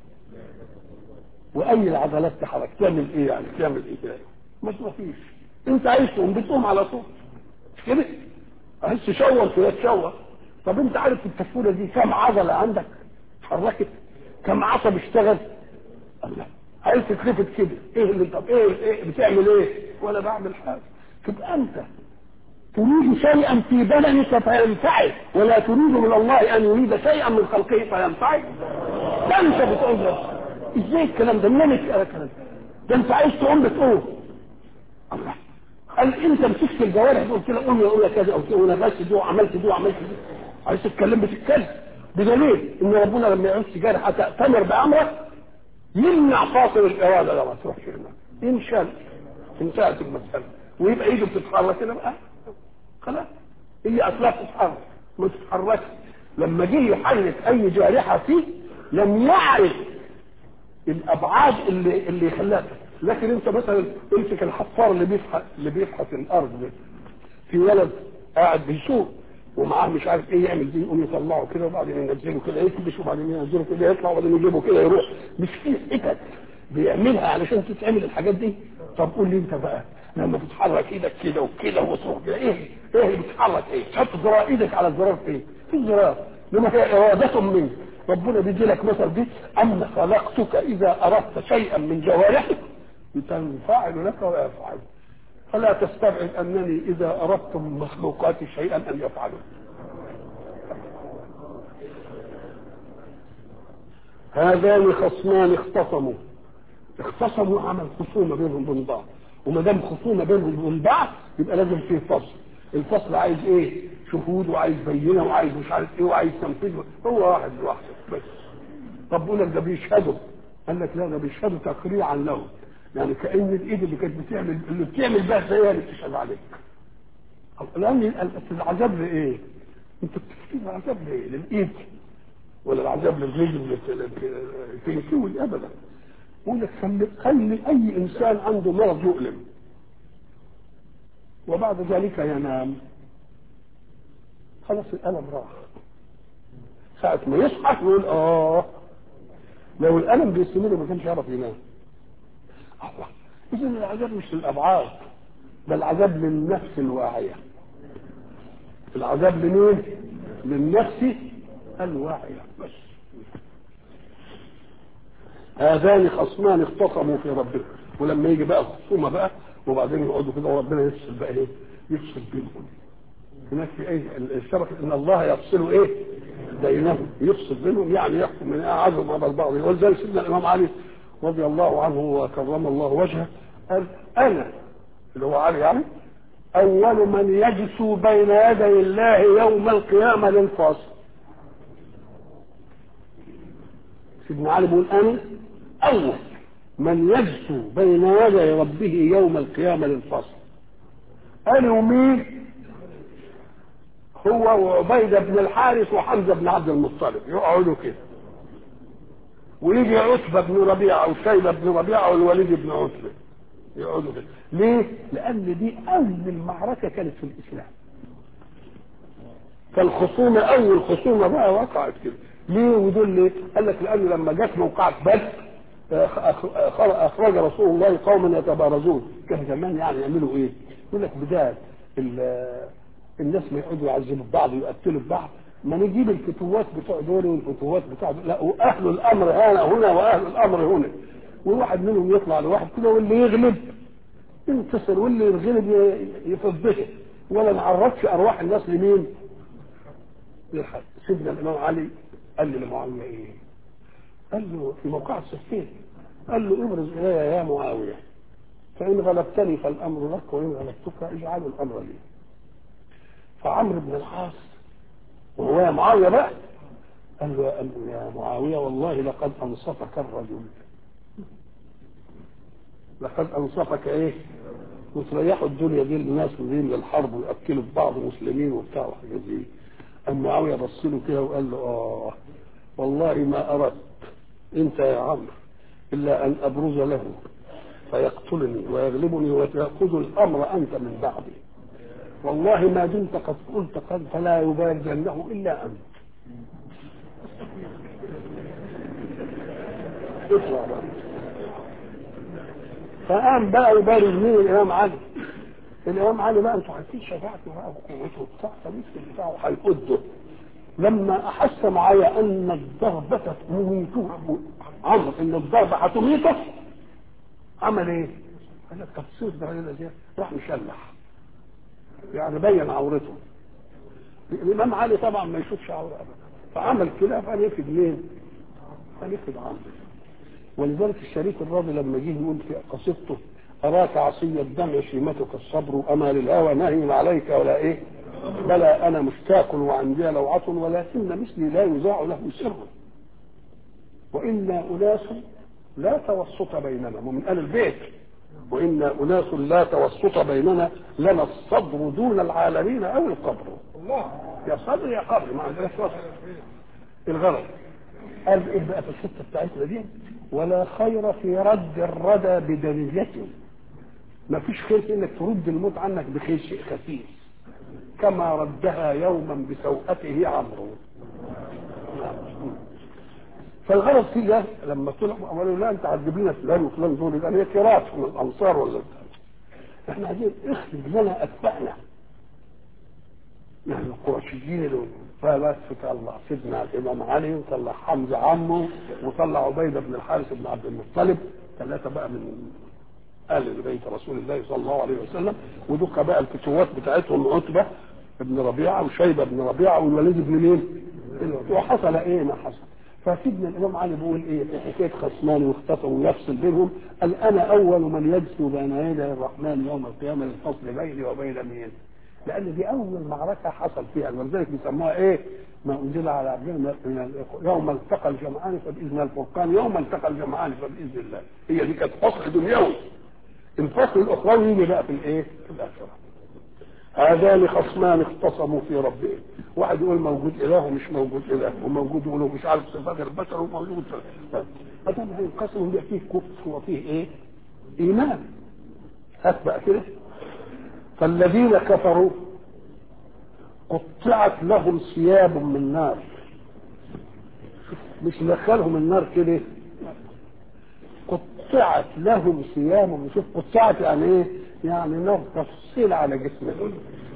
واي العضلات تحرك تعمل ايه يعني تعمل ايه كده مش مفيش انت عايز تقوم بتقوم على طول مش كده عايز تشور كده تشور طب انت عارف التفوله دي كم عضله عندك اتحركت كم عصب اشتغل الله عايز تتلفت كده ايه اللي طب ايه, إيه بتعمل ايه ولا بعمل حاجه تبقى انت تريد شيئا في بدنك فينفعك ولا تريد من الله ان يريد شيئا من خلقه فينفعك ده انت بتقول له ازاي الكلام ده منين الكلام ده ده انت عايز تقوم بتقوم الله قال انت مسكت الجوارح تقول كده قوم يقول لك كذا او كده وانا غسلت دي وعملت دي وعملت دي عايز تتكلم بتتكلم بدليل ان ربنا لما يعوز جارحه تأتمر بامرك يمنع فاصل الاراده ده ما تروحش هناك ينشل انتهت المساله ويبقى ايده بتتحرك كده بقى خلاص هي اصلها تتحرك ما تتحركش لما جه يحرك اي جارحه فيه لم يعرف الابعاد اللي اللي يخليها لكن انت مثلا امسك الحفار اللي بيفحص اللي بيفحص الارض ده في ولد قاعد بيسوق ومعاه مش عارف ايه يعمل دي يقوم يطلعه كده وبعدين ينزله كده يكبش وبعدين ينزله كده يطلع وبعدين يجيبه كده يروح مش في حتت بيعملها علشان تتعمل الحاجات دي طب قول لي انت بقى لما تتحرك ايدك كده وكده وتروح كده ايه ايه اللي بتتحرك ايه تحط زرار ايدك على الزرار فين في زرار لما هي اراده منك ربنا بيدي لك مثل دي اما خلقتك اذا اردت شيئا من جوارحك تنفعل لك ويفعل فلا تستبعد انني اذا اردت من مخلوقاتي شيئا ان يفعلوا هذان خصمان اختصموا اختصموا عمل خصومه بينهم وبين بعض وما دام خصومه بينهم وبين بعض يبقى لازم فيه فصل الفصل عايز ايه شهود وعايز بينه وعايز مش عارف ايه وعايز تنفيذ هو واحد لوحده بس طب بيقول لك ده بيشهدوا قال لك لا ده بيشهدوا تقريعا له يعني كان الايد اللي كانت بتعمل اللي بتعمل بها هي اللي بتشهد عليك لان العذاب لايه؟ انت بتكتب العذاب لايه؟ للايد ولا العذاب للرجل تنسوي ابدا يقول لك خلي, خلي اي انسان عنده مرض مؤلم وبعد ذلك ينام خلاص الالم راح ساعة ما يصحى يقول اه لو الالم بيستمر ما كانش يعرف ينام الله اذا العذاب مش للابعاد ده العذاب للنفس الواعية العذاب لمين؟ للنفس الواعية بس هذان خصمان اختصموا في ربهم ولما يجي بقى خصومه بقى وبعدين يقعدوا كده وربنا يفصل بقى ايه؟ يفصل بينهم هناك في ايه الشرف ان الله يفصل ايه؟ بينهم يفصل بينهم يعني يحكم من اعظم على البعض ولذلك سيدنا الامام علي رضي الله عنه وكرم الله وجهه قال انا اللي هو علي يعني اول من يجسو بين يدي الله يوم القيامه للفاصل سيدنا علي بيقول انا اول من يجسو بين يدي ربه يوم القيامه للفصل انا ومين هو وعبيده بن الحارث وحمزه بن عبد المطلب يقعدوا كده ويجي عتبه بن ربيعه او شيبه بن ربيعه والوليد بن عتبه يقعدوا كده ليه؟ لان دي اول معركه كانت في الاسلام فالخصومه اول خصومه بقى وقعت كده ليه ودول ليه؟ قال لك لانه لما جت موقعة بدر اخرج رسول الله قوما يتبارزون كان زمان يعني يعملوا ايه؟ يقول لك بدايه الناس ما يقعدوا يعذبوا بعض ويقتلوا بعض ما نجيب الفتوات بتوع دول والفتوات بتوع دول لا واهل الامر هنا هنا واهل الامر هنا وواحد منهم يطلع لواحد كده واللي يغلب ينتصر واللي يغلب يفضحه ولا نعرفش ارواح الناس لمين؟ للحد سيدنا الامام علي قال لي لمعاويه ايه؟ قال له في موقع السفين قال له ابرز الي يا معاويه فان غلبتني فالامر لك وان غلبتك اجعل الامر لي فعمرو بن العاص وهو يا معاويه بقى قال له قال له يا معاويه والله لقد انصفك الرجل لقد انصفك ايه وتريحوا الدنيا دي للناس ودين للحرب ويأكلوا في بعض مسلمين وبتاع وحاجات دي أم معاوية بص له كده وقال له آه والله ما أردت أنت يا عمرو إلا أن أبرز له فيقتلني ويغلبني وتأخذ الأمر أنت من بعدي والله ما دمت قد قلت قد فلا يبادلنه إلا أنت اطلع بقى فقام بقى يبارز مين الامام علي الامام علي بقى انتوا عارفين شجاعته بقى وقوته وبتاع فمسك بتاعه هيقده لما احس معايا ان الضربه تميته عمرو ان الضربه هتميته عمل ايه؟ قال لك طب صير ده دي راح مشلح يعني بين عورته الامام علي طبعا ما يشوفش عوره ابدا فعمل كده فنفد مين؟ فنفد عمرو ولذلك الشريك الراضي لما جه يقول في قصيدته أراك عصي الدمع شيمتك الصبر أما للهوى نهي عليك ولا إيه بلى أنا مشتاق وعندي لوعة ولكن مثلي لا يذاع له سر وإنا أناس لا توسط بيننا ومن أهل البيت وإنا أناس لا توسط بيننا لنا الصبر دون العالمين أو القبر الله يا صبر يا قبر ما عندناش وسط الغرض قال ايه بقى في الحته بتاعتنا دي ولا خير في رد الردى بدنيته ما فيش خير في انك ترد الموت عنك بخير شيء خفيف كما ردها يوما بسوءته عمرو فالغرض فيه ده لما طلعوا قالوا لا انت عذبينا فلان وفلان دول يبقى هي كرات من الانصار ولا بتاع. احنا عايزين اخرج لنا اتباعنا يعني القرشيين دول فبس طلع سيدنا الامام علي وطلع حمزه عمه وطلع عبيده بن الحارث بن عبد المطلب ثلاثه بقى من اهل بيت رسول الله صلى الله عليه وسلم ودول بقى الفتوات بتاعتهم عتبه بن ربيعه وشيبه بن ربيعه والوليد بن مين؟ وحصل ايه ما حصل فسيدنا الامام علي بيقول ايه في حكايه خصمان واختصموا يفصل بينهم قال انا اول من يجثو بين يدي الرحمن يوم القيامه للفصل بيني وبين مين؟ لان دي اول معركه حصل فيها ولذلك بيسموها ايه؟ ما انزل على عبدنا من يوم التقى الجمعان فباذن الفرقان يوم التقى الجمعان فباذن الله هي دي كانت فصل دنيوي الفصل الاخروي يجي بقى في الايه؟ في الاخره هذان خصمان اختصموا في ربهم واحد يقول موجود اله ومش موجود اله وموجود يقول مش عارف صفات البشر وموجود هذا هينقسم يبقى فيه كفر وفيه ايه؟ ايمان هات بقى كده فالذين كفروا قطعت لهم ثياب من نار مش دخلهم النار كده قطعت لهم ثياب شوف قطعت يعني ايه يعني نار تفصيل على جسمهم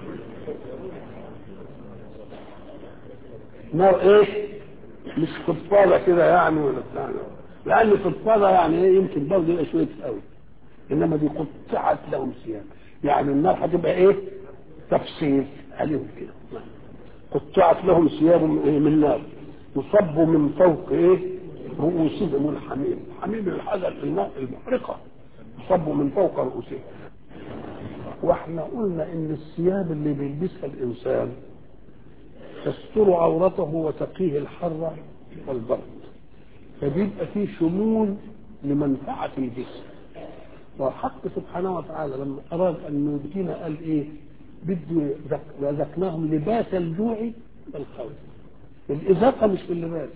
نار ايه مش فضفاضة كده يعني ولا بتاع لان فضفاضة يعني ايه يمكن برضه يبقى شوية قوي انما دي قطعت لهم ثياب يعني النار هتبقى ايه تفصيل عليهم كده قطعت لهم ثياب من نار يصب من فوق ايه رؤوسهم الحميم حميم الحجر الماء المحرقه يصب من فوق رؤوسهم واحنا قلنا ان الثياب اللي بيلبسها الانسان تستر عورته وتقيه الحر والبرد فبيبقى فيه شمول لمنفعه الجسم والحق سبحانه وتعالى لما اراد ان يبدينا قال ايه بده رزقناهم لباس الجوع والخوف الاذاقه مش في اللباس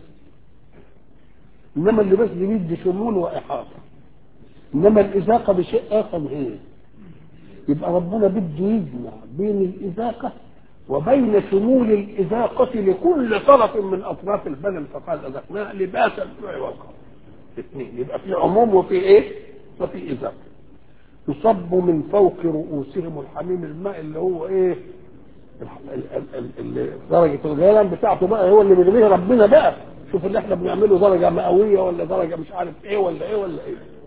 انما اللباس دي بيدي شمول واحاطه انما الاذاقه بشيء اخر هي يبقى ربنا بده يجمع بين الاذاقه وبين شمول الاذاقه لكل طرف من اطراف البدن فقال اذقناها لباس الجوع والخوف اثنين يبقى في عموم وفي ايه؟ وفي اذاقه يصب من فوق رؤوسهم الحميم الماء اللي هو ايه اللي درجة الغليان بتاعته بقى هو اللي بيغليه ربنا بقى شوف اللي احنا بنعمله درجة مئوية ولا درجة مش عارف ايه ولا ايه ولا ايه